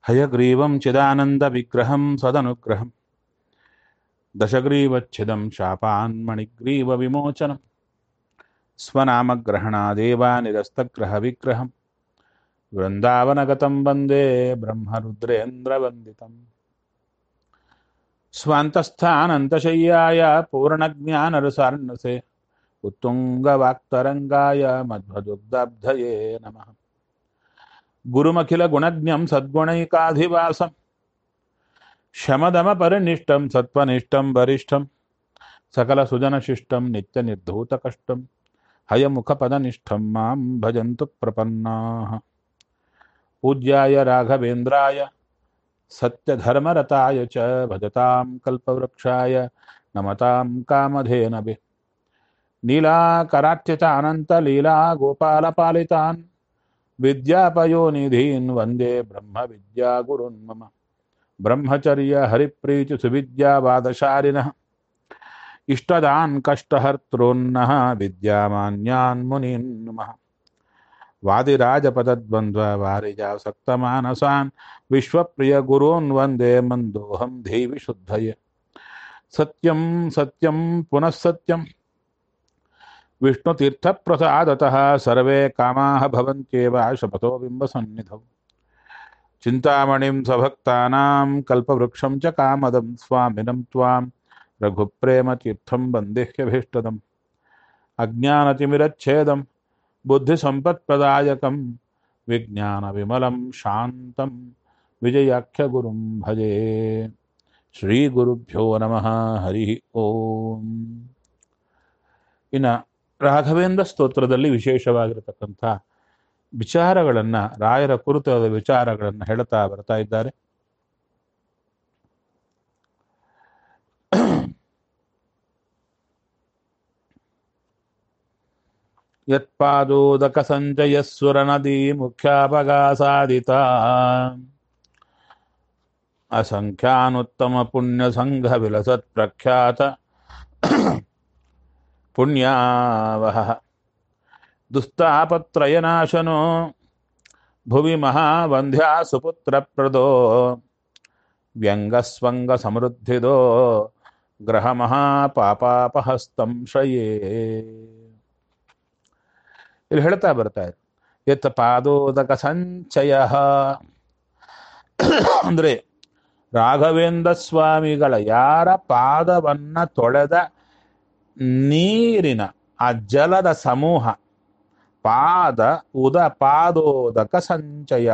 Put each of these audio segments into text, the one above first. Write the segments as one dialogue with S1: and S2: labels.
S1: हयग्रीवं चिदानन्दविग्रहं सदनुग्रहं दशग्रीवच्छिदं शापान्मणिग्रीवविमोचनं स्वनामग्रहणादेव निरस्तग्रहविग्रहं वृन्दावनगतं वन्दे ब्रह्मरुद्रेन्द्रवन्दितम् स्वान्तस्थानन्तशय्याय पूर्णज्ञानरसार्णसे उत्तुङ्गवाक्तरङ्गाय मध्वदुग्धब्धये नमः गुरुमखिलगुणज्ञं सद्गुणैकाधिवासं शमदमपरिनिष्टं सत्त्वनिष्ठं वरिष्ठं सकलसुजनशिष्टं नित्यनिर्धूतकष्टं हयमुखपदनिष्ठं मां भजन्तु प्रपन्नाः पूज्याय राघवेन्द्राय सत्यधर्मरताय च भजतां कल्पवृक्षाय नमतां कामधेनवे नीलाकरार्चितानन्तलीला गोपालपालितान् विद्यापयोनिधीन् वन्दे ब्रह्मविद्यागुरुन् मम ब्रह्मचर्यहरिप्रीतिसुविद्यावादशालिनः इष्टदान् कष्टहर्तॄन्नः विद्यामान्यान् मुनीन् नमः वादिराजपदद्वन्द्ववारिजासक्तमानसान् विश्वप्रियगुरून् वन्दे मन्दोऽहं देवि शुद्धये सत्यं सत्यं पुनः सत्यं विष्णुतीर्थप्रसादतः सर्वे कामाः भवन्त्येव शपथो बिम्बसन्निधौ चिन्तामणिं स्वभक्तानां कल्पवृक्षं च कामदं स्वामिनं त्वां रघुप्रेमतीर्थं वन्देह्यभीष्टदम् अज्ञानतिमिरच्छेदं बुद्धिसम्पत्प्रदायकं विज्ञानविमलं शान्तं विजयाख्यगुरुं भजे ಶ್ರೀಗುರುಭ್ಯೋ ನಮಃ ಹರಿ ಓಂ ಇನ್ನು ರಾಘವೇಂದ್ರ ಸ್ತೋತ್ರದಲ್ಲಿ ವಿಶೇಷವಾಗಿರತಕ್ಕಂಥ ವಿಚಾರಗಳನ್ನು ರಾಯರ ಕುರಿತಾದ ವಿಚಾರಗಳನ್ನು ಹೇಳ್ತಾ ಬರ್ತಾ ಇದ್ದಾರೆ ಯತ್ಪಾದೋದಕ ಸಂಜಯ ಸುರ ನದಿ ಮುಖ್ಯಾಪಗಾಸಾದಿತ ಅಸಂಖ್ಯಾನುತ್ತಮ ಪುಣ್ಯ ಸಂಘ ವಿಲಸತ್ ಪ್ರಖ್ಯಾತ ಪುಣ್ಯಾವಹ ದುಸ್ತಾಪತ್ರಯನಾಶನೋ ಭುವಿ ಮಹಾವಂದ್ಯಾ ಸುಪುತ್ರಪ್ರದೋ ವ್ಯಂಗಸ್ವಂಗ ಸಮೃದ್ಧಿದೋ ಗ್ರಹ ಮಹಾಪಾಪಾಪಹಸ್ತಂ ಶಯೇ ಇಲ್ಲಿ ಹೇಳ್ತಾ ಬರ್ತಾ ಇದೆ ಯತ್ ಪಾದೋದಕ ಸಂಚಯ ಅಂದ್ರೆ ರಾಘವೇಂದ್ರ ಸ್ವಾಮಿಗಳ ಯಾರ ಪಾದವನ್ನ ತೊಳೆದ ನೀರಿನ ಆ ಜಲದ ಸಮೂಹ ಪಾದ ಉದ ಪಾದೋದಕ ಸಂಚಯ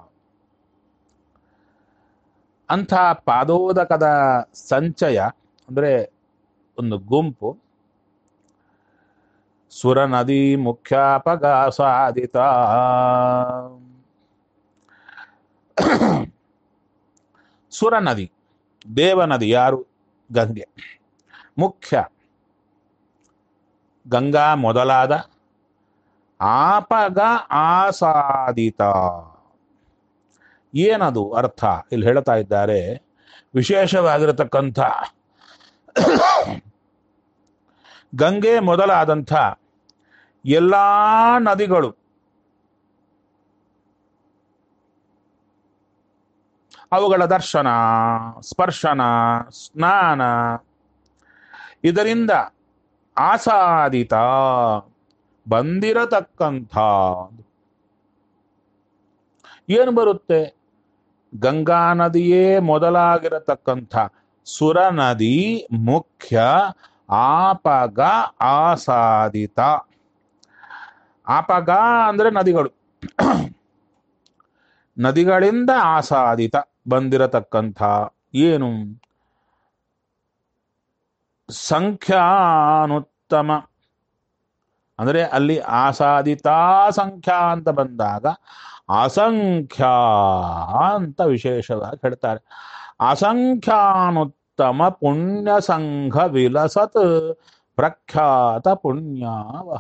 S1: ಅಂಥ ಪಾದೋದಕದ ಸಂಚಯ ಅಂದ್ರೆ ಒಂದು ಗುಂಪು ಸುರ ನದಿ ಮುಖ್ಯಾಪಗಾಸಾದಿತ ಸುರ ನದಿ ದೇವ ನದಿ ಯಾರು ಗಂಗೆ ಮುಖ್ಯ ಗಂಗಾ ಮೊದಲಾದ ಆಪಗ ಆಸಾದಿತ ಏನದು ಅರ್ಥ ಇಲ್ಲಿ ಹೇಳ್ತಾ ಇದ್ದಾರೆ ವಿಶೇಷವಾಗಿರತಕ್ಕಂಥ ಗಂಗೆ ಮೊದಲಾದಂಥ ಎಲ್ಲ ನದಿಗಳು ಅವುಗಳ ದರ್ಶನ ಸ್ಪರ್ಶನ ಸ್ನಾನ ಇದರಿಂದ ಆಸಾದಿತ ಬಂದಿರತಕ್ಕಂಥ ಏನು ಬರುತ್ತೆ ಗಂಗಾ ನದಿಯೇ ಮೊದಲಾಗಿರತಕ್ಕಂಥ ಸುರ ನದಿ ಮುಖ್ಯ ಆಪಗ ಆಸಾದಿತ ಆಪಗ ಅಂದ್ರೆ ನದಿಗಳು ನದಿಗಳಿಂದ ಆಸಾದಿತ ಬಂದಿರತಕ್ಕಂಥ ಏನು ಸಂಖ್ಯಾನುತ್ತಮ ಅಂದರೆ ಅಲ್ಲಿ ಆಸಾದಿತಾ ಸಂಖ್ಯಾ ಅಂತ ಬಂದಾಗ ಅಸಂಖ್ಯ ಅಂತ ವಿಶೇಷವಾಗಿ ಹೇಳ್ತಾರೆ ಅಸಂಖ್ಯಾನುತ್ತಮ ಪುಣ್ಯ ಸಂಘ ವಿಲಸತ್ ಪ್ರಖ್ಯಾತ ಪುಣ್ಯಾವಹ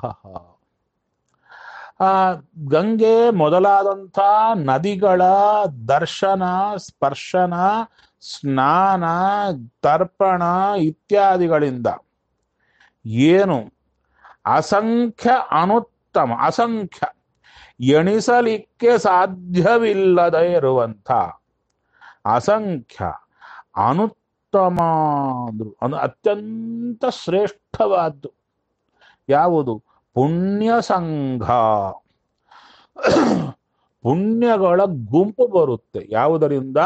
S1: ಆ ಗಂಗೆ ಮೊದಲಾದಂಥ ನದಿಗಳ ದರ್ಶನ ಸ್ಪರ್ಶನ ಸ್ನಾನ ತರ್ಪಣ ಇತ್ಯಾದಿಗಳಿಂದ ಏನು ಅಸಂಖ್ಯ ಅನುತ್ತಮ ಅಸಂಖ್ಯ ಎಣಿಸಲಿಕ್ಕೆ ಸಾಧ್ಯವಿಲ್ಲದೆ ಇರುವಂಥ ಅಸಂಖ್ಯ ಅನುತ್ತಮ ಅಂದ್ರು ಅದು ಅತ್ಯಂತ ಶ್ರೇಷ್ಠವಾದ್ದು ಯಾವುದು ಪುಣ್ಯ ಸಂಘ ಪುಣ್ಯಗಳ ಗುಂಪು ಬರುತ್ತೆ ಯಾವುದರಿಂದ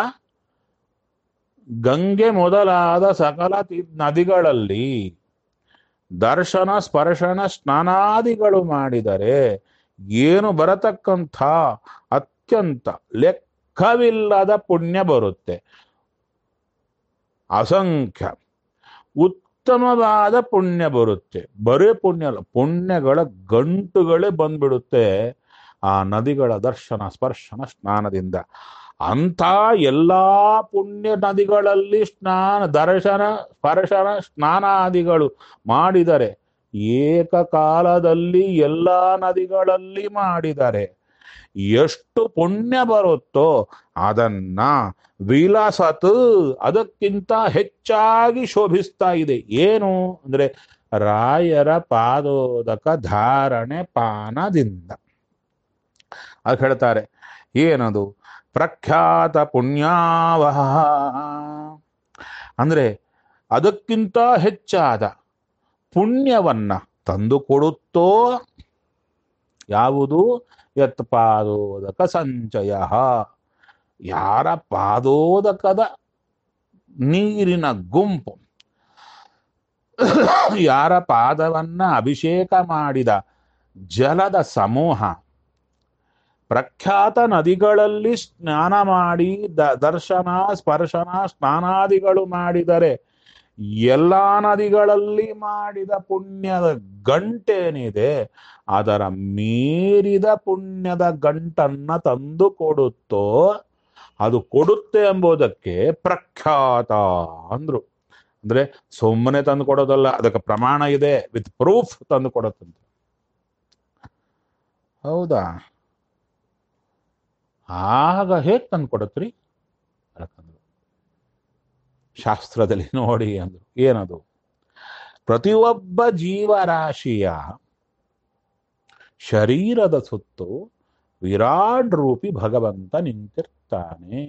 S1: ಗಂಗೆ ಮೊದಲಾದ ಸಕಲ ತೀರ್- ನದಿಗಳಲ್ಲಿ ದರ್ಶನ ಸ್ಪರ್ಶನ ಸ್ನಾನಾದಿಗಳು ಮಾಡಿದರೆ ಏನು ಬರತಕ್ಕಂಥ ಅತ್ಯಂತ ಲೆಕ್ಕವಿಲ್ಲದ ಪುಣ್ಯ ಬರುತ್ತೆ ಅಸಂಖ್ಯ ಉತ್ತಮವಾದ ಪುಣ್ಯ ಬರುತ್ತೆ ಬರೇ ಪುಣ್ಯ ಅಲ್ಲ ಪುಣ್ಯಗಳ ಗಂಟುಗಳೇ ಬಂದ್ಬಿಡುತ್ತೆ ಆ ನದಿಗಳ ದರ್ಶನ ಸ್ಪರ್ಶನ ಸ್ನಾನದಿಂದ ಅಂಥ ಎಲ್ಲಾ ಪುಣ್ಯ ನದಿಗಳಲ್ಲಿ ಸ್ನಾನ ದರ್ಶನ ಸ್ಪರ್ಶನ ಸ್ನಾನಾದಿಗಳು ಮಾಡಿದರೆ ಏಕಕಾಲದಲ್ಲಿ ಎಲ್ಲ ನದಿಗಳಲ್ಲಿ ಮಾಡಿದರೆ ಎಷ್ಟು ಪುಣ್ಯ ಬರುತ್ತೋ ಅದನ್ನ ವಿಲಾಸತ್ ಅದಕ್ಕಿಂತ ಹೆಚ್ಚಾಗಿ ಶೋಭಿಸ್ತಾ ಇದೆ ಏನು ಅಂದ್ರೆ ರಾಯರ ಪಾದೋದಕ ಧಾರಣೆ ಪಾನದಿಂದ ಅದು ಹೇಳ್ತಾರೆ ಏನದು ಪ್ರಖ್ಯಾತ ಪುಣ್ಯಾವಹ ಅಂದ್ರೆ ಅದಕ್ಕಿಂತ ಹೆಚ್ಚಾದ ಪುಣ್ಯವನ್ನ ತಂದು ಕೊಡುತ್ತೋ ಯಾವುದು ಯತ್ ಪಾದೋದಕ ಸಂಚಯ ಯಾರ ಪಾದೋದಕದ ನೀರಿನ ಗುಂಪು ಯಾರ ಪಾದವನ್ನ ಅಭಿಷೇಕ ಮಾಡಿದ ಜಲದ ಸಮೂಹ ಪ್ರಖ್ಯಾತ ನದಿಗಳಲ್ಲಿ ಸ್ನಾನ ಮಾಡಿ ದ- ದರ್ಶನ ಸ್ಪರ್ಶನ ಸ್ನಾನಾದಿಗಳು ಮಾಡಿದರೆ ಎಲ್ಲಾ ನದಿಗಳಲ್ಲಿ ಮಾಡಿದ ಪುಣ್ಯದ ಗಂಟೇನಿದೆ ಅದರ ಮೀರಿದ ಪುಣ್ಯದ ಗಂಟನ್ನ ತಂದು ಕೊಡುತ್ತೋ ಅದು ಕೊಡುತ್ತೆ ಎಂಬುದಕ್ಕೆ ಪ್ರಖ್ಯಾತ ಅಂದ್ರು ಅಂದ್ರೆ ಸುಮ್ಮನೆ ತಂದು ಕೊಡೋದಲ್ಲ ಅದಕ್ಕೆ ಪ್ರಮಾಣ ಇದೆ ವಿತ್ ಪ್ರೂಫ್ ತಂದು ಕೊಡುತ್ತಂತೆ ಹೌದಾ ಆಗ ಹೇಗ್ ತಂದು ಕೊಡತ್ರಿ ಅದಕ್ಕಂದ್ರು ಶಾಸ್ತ್ರದಲ್ಲಿ ನೋಡಿ ಅಂದ್ರು ಏನದು ಪ್ರತಿಯೊಬ್ಬ ಜೀವರಾಶಿಯ ಶರೀರದ ಸುತ್ತು ವಿರಾಟ್ ರೂಪಿ ಭಗವಂತ ನಿಂತಿರ್ತಾನೆ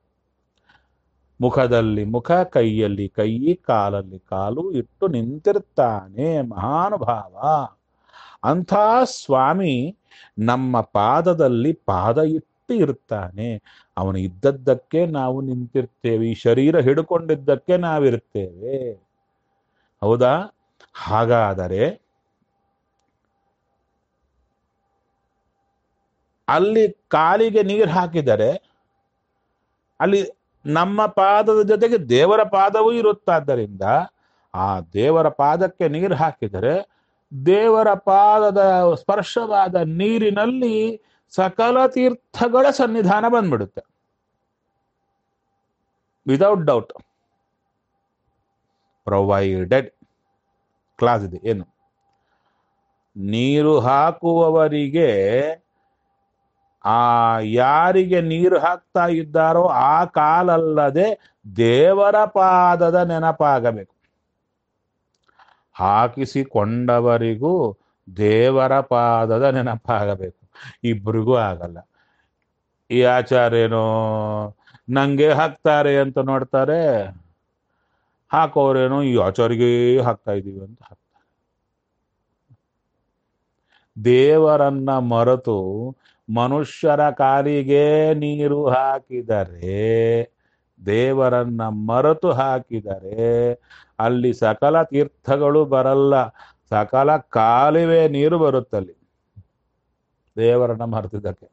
S1: ಮುಖದಲ್ಲಿ ಮುಖ ಕೈಯಲ್ಲಿ ಕೈ ಕಾಲಲ್ಲಿ ಕಾಲು ಇಟ್ಟು ನಿಂತಿರ್ತಾನೆ ಮಹಾನುಭಾವ ಅಂಥ ಸ್ವಾಮಿ ನಮ್ಮ ಪಾದದಲ್ಲಿ ಪಾದ ಇಟ್ಟು ಇರ್ತಾನೆ ಅವನು ಇದ್ದದ್ದಕ್ಕೆ ನಾವು ನಿಂತಿರ್ತೇವೆ ಈ ಶರೀರ ಹಿಡ್ಕೊಂಡಿದ್ದಕ್ಕೆ ನಾವಿರ್ತೇವೆ ಹೌದಾ ಹಾಗಾದರೆ ಅಲ್ಲಿ ಕಾಲಿಗೆ ನೀರು ಹಾಕಿದರೆ ಅಲ್ಲಿ ನಮ್ಮ ಪಾದದ ಜೊತೆಗೆ ದೇವರ ಪಾದವೂ ಇರುತ್ತಾದ್ದರಿಂದ ಆ ದೇವರ ಪಾದಕ್ಕೆ ನೀರು ಹಾಕಿದರೆ ದೇವರ ಪಾದದ ಸ್ಪರ್ಶವಾದ ನೀರಿನಲ್ಲಿ ಸಕಲ ತೀರ್ಥಗಳ ಸನ್ನಿಧಾನ ಬಂದ್ಬಿಡುತ್ತೆ ವಿದೌಟ್ ಡೌಟ್ ಪ್ರೊವೈಡೆಡ್ ಕ್ಲಾಸ್ ಇದೆ ಏನು ನೀರು ಹಾಕುವವರಿಗೆ ಆ ಯಾರಿಗೆ ನೀರು ಹಾಕ್ತಾ ಇದ್ದಾರೋ ಆ ಕಾಲಲ್ಲದೆ ದೇವರ ಪಾದದ ನೆನಪಾಗಬೇಕು ಹಾಕಿಸಿಕೊಂಡವರಿಗೂ ದೇವರ ಪಾದದ ನೆನಪಾಗಬೇಕು ಇಬ್ರಿಗೂ ಆಗಲ್ಲ ಈ ಆಚಾರ್ಯನೋ ನಂಗೆ ಹಾಕ್ತಾರೆ ಅಂತ ನೋಡ್ತಾರೆ ಹಾಕೋರೇನೋ ಈ ಆಚಾರಿಗೆ ಹಾಕ್ತಾ ಇದೀವಿ ಅಂತ ಹಾಕ್ತಾರೆ ದೇವರನ್ನ ಮರೆತು ಮನುಷ್ಯರ ಕಾಲಿಗೆ ನೀರು ಹಾಕಿದರೆ ದೇವರನ್ನ ಮರೆತು ಹಾಕಿದರೆ ಅಲ್ಲಿ ಸಕಲ ತೀರ್ಥಗಳು ಬರಲ್ಲ ಸಕಲ ಕಾಲುವೆ ನೀರು ಬರುತ್ತಲ್ಲಿ ದೇವರನ್ನ ಮರೆತಿದ್ದಕ್ಕೆ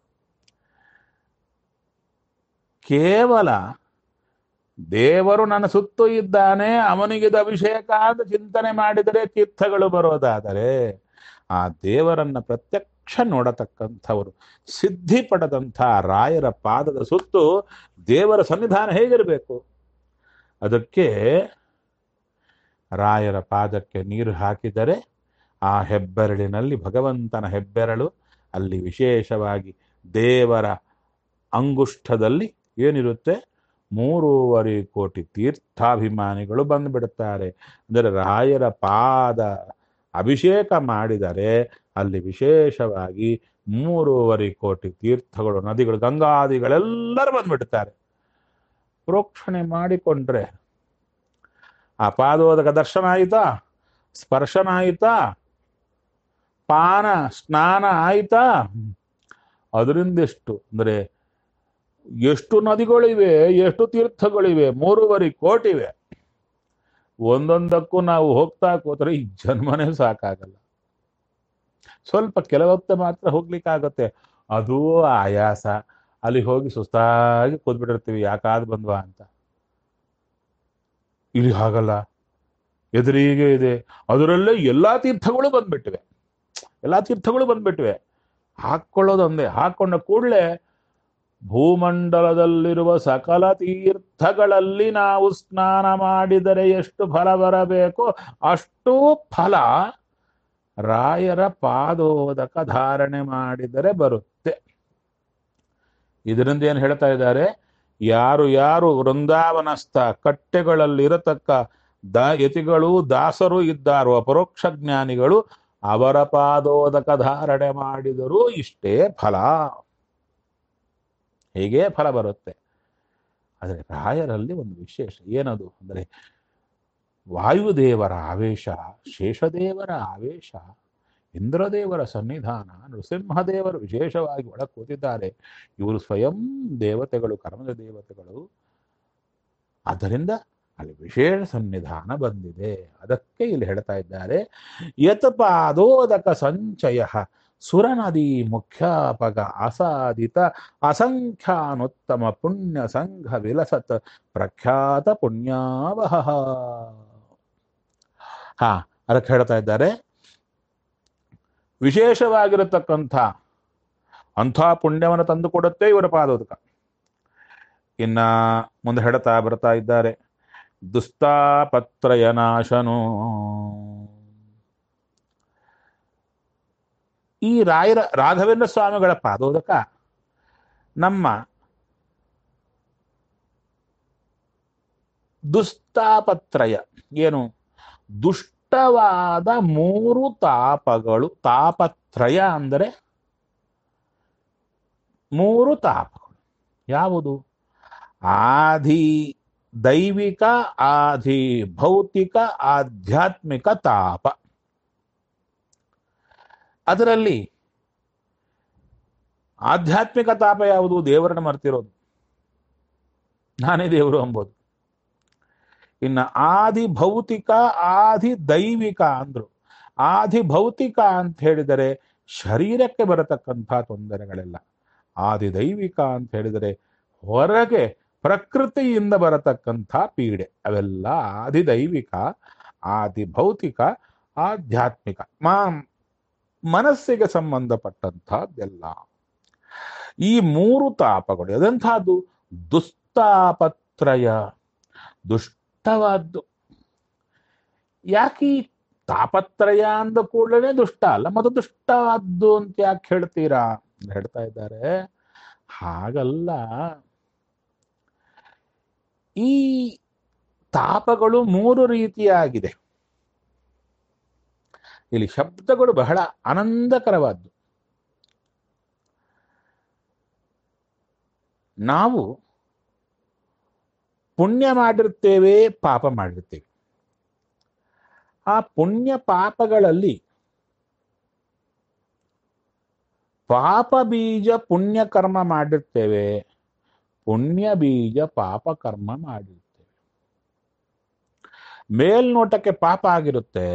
S1: ಕೇವಲ ದೇವರು ನನ್ನ ಸುತ್ತು ಇದ್ದಾನೆ ಅವನಿಗಿದ ಅಭಿಷೇಕ ಅಂತ ಚಿಂತನೆ ಮಾಡಿದರೆ ತೀರ್ಥಗಳು ಬರೋದಾದರೆ ಆ ದೇವರನ್ನ ಪ್ರತ್ಯಕ್ಷ ನೋಡತಕ್ಕಂಥವರು ಸಿದ್ಧಿ ಪಡೆದಂಥ ರಾಯರ ಪಾದದ ಸುತ್ತು ದೇವರ ಸನ್ನಿಧಾನ ಹೇಗಿರಬೇಕು ಅದಕ್ಕೆ ರಾಯರ ಪಾದಕ್ಕೆ ನೀರು ಹಾಕಿದರೆ ಆ ಹೆಬ್ಬೆರಳಿನಲ್ಲಿ ಭಗವಂತನ ಹೆಬ್ಬೆರಳು ಅಲ್ಲಿ ವಿಶೇಷವಾಗಿ ದೇವರ ಅಂಗುಷ್ಠದಲ್ಲಿ ಏನಿರುತ್ತೆ ಮೂರುವರೆ ಕೋಟಿ ತೀರ್ಥಾಭಿಮಾನಿಗಳು ಬಂದುಬಿಡುತ್ತಾರೆ ಅಂದರೆ ರಾಯರ ಪಾದ ಅಭಿಷೇಕ ಮಾಡಿದರೆ ಅಲ್ಲಿ ವಿಶೇಷವಾಗಿ ಮೂರುವರೆ ಕೋಟಿ ತೀರ್ಥಗಳು ನದಿಗಳು ಗಂಗಾದಿಗಳೆಲ್ಲರೂ ಬಂದ್ಬಿಡ್ತಾರೆ ಪ್ರೋಕ್ಷಣೆ ಮಾಡಿಕೊಂಡ್ರೆ ಆ ಪಾದೋದಕ ದರ್ಶನ ಆಯಿತಾ ಸ್ಪರ್ಶನ ಆಯಿತಾ ಪಾನ ಸ್ನಾನ ಆಯಿತಾ ಅದರಿಂದ ಎಷ್ಟು ಅಂದರೆ ಎಷ್ಟು ನದಿಗಳಿವೆ ಎಷ್ಟು ತೀರ್ಥಗಳಿವೆ ಮೂರುವರೆ ಕೋಟಿವೆ ಒಂದೊಂದಕ್ಕೂ ನಾವು ಹೋಗ್ತಾ ಕೂತ್ರೆ ಈ ಜನ್ಮನೇ ಸಾಕಾಗಲ್ಲ ಸ್ವಲ್ಪ ಕೆಲವೊತ್ತು ಮಾತ್ರ ಹೋಗ್ಲಿಕ್ಕಾಗತ್ತೆ ಅದು ಆಯಾಸ ಅಲ್ಲಿ ಹೋಗಿ ಸುಸ್ತಾಗಿ ಕೂತ್ಬಿಟ್ಟಿರ್ತೀವಿ ಯಾಕಾದ್ ಬಂದ್ವಾ ಅಂತ ಇಲ್ಲಿ ಹಾಗಲ್ಲ ಎದುರಿಗೆ ಇದೆ ಅದರಲ್ಲೇ ಎಲ್ಲಾ ತೀರ್ಥಗಳು ಬಂದ್ಬಿಟ್ಟಿವೆ ಎಲ್ಲಾ ತೀರ್ಥಗಳು ಬಂದ್ಬಿಟ್ಟಿವೆ ಹಾಕೊಳ್ಳೋದೊಂದೇ ಹಾಕೊಂಡ ಕೂಡಲೇ ಭೂಮಂಡಲದಲ್ಲಿರುವ ಸಕಲ ತೀರ್ಥಗಳಲ್ಲಿ ನಾವು ಸ್ನಾನ ಮಾಡಿದರೆ ಎಷ್ಟು ಫಲ ಬರಬೇಕೋ ಅಷ್ಟೂ ಫಲ ರಾಯರ ಪಾದೋದಕ ಧಾರಣೆ ಮಾಡಿದರೆ ಬರುತ್ತೆ ಇದರಿಂದ ಏನು ಹೇಳ್ತಾ ಇದ್ದಾರೆ ಯಾರು ಯಾರು ವೃಂದಾವನಸ್ಥ ಕಟ್ಟೆಗಳಲ್ಲಿರತಕ್ಕ ದ ಯತಿಗಳು ದಾಸರು ಇದ್ದಾರೋ ಅಪರೋಕ್ಷ ಜ್ಞಾನಿಗಳು ಅವರ ಪಾದೋದಕ ಧಾರಣೆ ಮಾಡಿದರೂ ಇಷ್ಟೇ ಫಲ ಹೇಗೆ ಫಲ ಬರುತ್ತೆ ಆದರೆ ರಾಯರಲ್ಲಿ ಒಂದು ವಿಶೇಷ ಏನದು ಅಂದರೆ ವಾಯುದೇವರ ಆವೇಶ ಶೇಷದೇವರ ಆವೇಶ ಇಂದ್ರದೇವರ ಸನ್ನಿಧಾನ ನೃಸಿಂಹದೇವರು ವಿಶೇಷವಾಗಿ ಒಳ ಕೂತಿದ್ದಾರೆ ಇವರು ಸ್ವಯಂ ದೇವತೆಗಳು ಕರ್ಮದ ದೇವತೆಗಳು ಆದ್ದರಿಂದ ಅಲ್ಲಿ ವಿಶೇಷ ಸನ್ನಿಧಾನ ಬಂದಿದೆ ಅದಕ್ಕೆ ಇಲ್ಲಿ ಹೇಳ್ತಾ ಇದ್ದಾರೆ ಯತ್ ಪಾದೋದಕ ಸಂಚಯ ಸುರನದಿ ಮುಖ್ಯಾಪಗ ಅಸಾದಿತ ಅಸಂಖ್ಯಾನುತ್ತಮ ಪುಣ್ಯ ಸಂಘ ವಿಲಸತ್ ಪ್ರಖ್ಯಾತ ಪುಣ್ಯಾವಹ ಹಾ ಅದಕ್ಕೆ ಹೇಳ್ತಾ ಇದ್ದಾರೆ ವಿಶೇಷವಾಗಿರತಕ್ಕಂಥ ಅಂಥ ಪುಣ್ಯವನ್ನು ತಂದು ಕೊಡುತ್ತೆ ಇವರ ಪಾದೋದಕ ಇನ್ನ ಮುಂದೆ ಹೇಳ್ತಾ ಬರ್ತಾ ಇದ್ದಾರೆ ದುಸ್ತಾಪತ್ರಯ ನಾಶನು ಈ ರಾಯರ ರಾಘವೇಂದ್ರ ಸ್ವಾಮಿಗಳ ಪಾದೋದಕ ನಮ್ಮ ದುಸ್ತಾಪತ್ರಯ ಏನು ದುಷ್ಟವಾದ ಮೂರು ತಾಪಗಳು ತಾಪತ್ರಯ ಅಂದರೆ ಮೂರು ತಾಪಗಳು ಯಾವುದು ಆದಿ ದೈವಿಕ ಆದಿ ಭೌತಿಕ ಆಧ್ಯಾತ್ಮಿಕ ತಾಪ ಅದರಲ್ಲಿ ಆಧ್ಯಾತ್ಮಿಕ ತಾಪ ಯಾವುದು ದೇವರನ್ನ ಮರ್ತಿರೋದು ನಾನೇ ದೇವರು ಎಂಬುದು ಇನ್ನು ಆದಿ ಭೌತಿಕ ಆದಿ ದೈವಿಕ ಅಂದ್ರು ಆದಿ ಭೌತಿಕ ಅಂತ ಹೇಳಿದರೆ ಶರೀರಕ್ಕೆ ಬರತಕ್ಕಂಥ ತೊಂದರೆಗಳೆಲ್ಲ ಆದಿ ದೈವಿಕ ಅಂತ ಹೇಳಿದರೆ ಹೊರಗೆ ಪ್ರಕೃತಿಯಿಂದ ಬರತಕ್ಕಂಥ ಪೀಡೆ ಅವೆಲ್ಲ ಆದಿ ದೈವಿಕ ಆದಿ ಭೌತಿಕ ಆಧ್ಯಾತ್ಮಿಕ ಮಾ ಮನಸ್ಸಿಗೆ ಸಂಬಂಧಪಟ್ಟಂತಹದ್ದೆಲ್ಲ ಈ ಮೂರು ತಾಪಗಳು ಅದೆಂಥದ್ದು ದುಸ್ತಾಪತ್ರಯ ದುಷ್ಟವಾದ್ದು ಯಾಕೆ ಈ ತಾಪತ್ರಯ ಅಂದ ಕೂಡಲೇ ದುಷ್ಟ ಅಲ್ಲ ಮತ್ತು ದುಷ್ಟವಾದ್ದು ಅಂತ ಯಾಕೆ ಹೇಳ್ತೀರಾ ಅಂತ ಹೇಳ್ತಾ ಇದ್ದಾರೆ ಹಾಗಲ್ಲ ಈ ತಾಪಗಳು ಮೂರು ರೀತಿಯಾಗಿದೆ ಇಲ್ಲಿ ಶಬ್ದಗಳು ಬಹಳ ಆನಂದಕರವಾದ್ದು ನಾವು ಪುಣ್ಯ ಮಾಡಿರ್ತೇವೆ ಪಾಪ ಮಾಡಿರ್ತೇವೆ ಆ ಪುಣ್ಯ ಪಾಪಗಳಲ್ಲಿ ಪಾಪ ಬೀಜ ಪುಣ್ಯ ಕರ್ಮ ಮಾಡಿರ್ತೇವೆ ಪುಣ್ಯ ಬೀಜ ಪಾಪ ಕರ್ಮ ಮಾಡಿರ್ತೇವೆ ಮೇಲ್ನೋಟಕ್ಕೆ ಪಾಪ ಆಗಿರುತ್ತೆ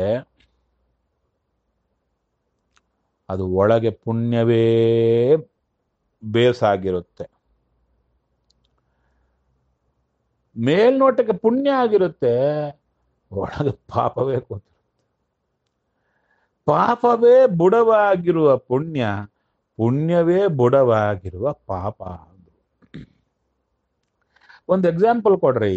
S1: ಅದು ಒಳಗೆ ಪುಣ್ಯವೇ ಬೇಸಾಗಿರುತ್ತೆ ಮೇಲ್ನೋಟಕ್ಕೆ ಪುಣ್ಯ ಆಗಿರುತ್ತೆ ಒಳಗೆ ಪಾಪವೇ ಕೂತಿರುತ್ತೆ ಪಾಪವೇ ಬುಡವಾಗಿರುವ ಪುಣ್ಯ ಪುಣ್ಯವೇ ಬುಡವಾಗಿರುವ ಪಾಪ ಒಂದು ಎಕ್ಸಾಂಪಲ್ ಕೊಡ್ರಿ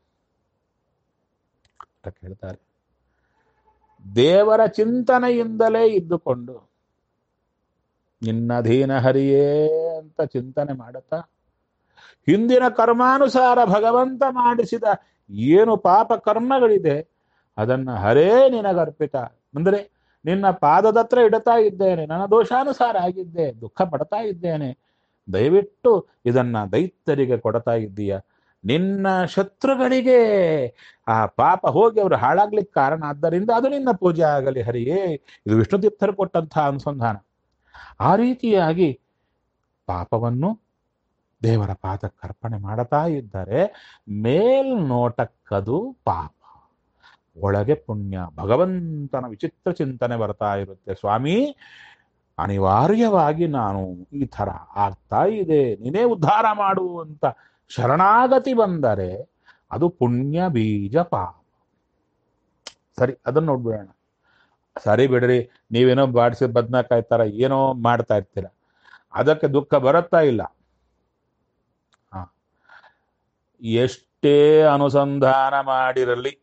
S1: ಅಂತ ಕೇಳ್ತಾರೆ ದೇವರ ಚಿಂತನೆಯಿಂದಲೇ ಇದ್ದುಕೊಂಡು ನಿನ್ನಧೀನ ಹರಿಯೇ ಅಂತ ಚಿಂತನೆ ಮಾಡುತ್ತಾ ಹಿಂದಿನ ಕರ್ಮಾನುಸಾರ ಭಗವಂತ ಮಾಡಿಸಿದ ಏನು ಪಾಪ ಕರ್ಮಗಳಿದೆ ಅದನ್ನ ಹರೇ ನಿನಗರ್ಪಿತ ಅಂದರೆ ನಿನ್ನ ಪಾದದತ್ರ ಇಡುತ್ತಾ ಇದ್ದೇನೆ ನನ್ನ ದೋಷಾನುಸಾರ ಆಗಿದ್ದೆ ದುಃಖ ಪಡ್ತಾ ಇದ್ದೇನೆ ದಯವಿಟ್ಟು ಇದನ್ನ ದೈತ್ಯರಿಗೆ ಕೊಡ್ತಾ ಇದ್ದೀಯ ನಿನ್ನ ಶತ್ರುಗಳಿಗೆ ಆ ಪಾಪ ಹೋಗಿ ಅವರು ಹಾಳಾಗ್ಲಿಕ್ಕೆ ಕಾರಣ ಆದ್ದರಿಂದ ಅದು ನಿನ್ನ ಪೂಜೆ ಆಗಲಿ ಹರಿಯೇ ಇದು ವಿಷ್ಣು ತೀರ್ಥರು ಕೊಟ್ಟಂತಹ ಅನುಸಂಧಾನ ಆ ರೀತಿಯಾಗಿ ಪಾಪವನ್ನು ದೇವರ ಪಾದಕ್ಕೆ ಅರ್ಪಣೆ ಮಾಡುತ್ತಾ ಇದ್ದರೆ ಮೇಲ್ನೋಟಕ್ಕದು ಪಾಪ ಒಳಗೆ ಪುಣ್ಯ ಭಗವಂತನ ವಿಚಿತ್ರ ಚಿಂತನೆ ಬರ್ತಾ ಇರುತ್ತೆ ಸ್ವಾಮಿ ಅನಿವಾರ್ಯವಾಗಿ ನಾನು ಈ ಥರ ಆಗ್ತಾ ಇದೆ ನೀನೇ ಉದ್ಧಾರ ಮಾಡು ಅಂತ ಶರಣಾಗತಿ ಬಂದರೆ ಅದು ಪುಣ್ಯ ಬೀಜ ಪಾಪ ಸರಿ ಅದನ್ನ ನೋಡ್ಬಿಡೋಣ ಸರಿ ಬಿಡ್ರಿ ನೀವೇನೋ ಬಾಡಿಸಿದ ಬದ್ನಾಕಾಯಿ ತರ ಏನೋ ಮಾಡ್ತಾ ಇರ್ತೀರ ಅದಕ್ಕೆ ದುಃಖ ಬರುತ್ತಾ ಇಲ್ಲ ಹ ಎಷ್ಟೇ ಅನುಸಂಧಾನ ಮಾಡಿರಲಿ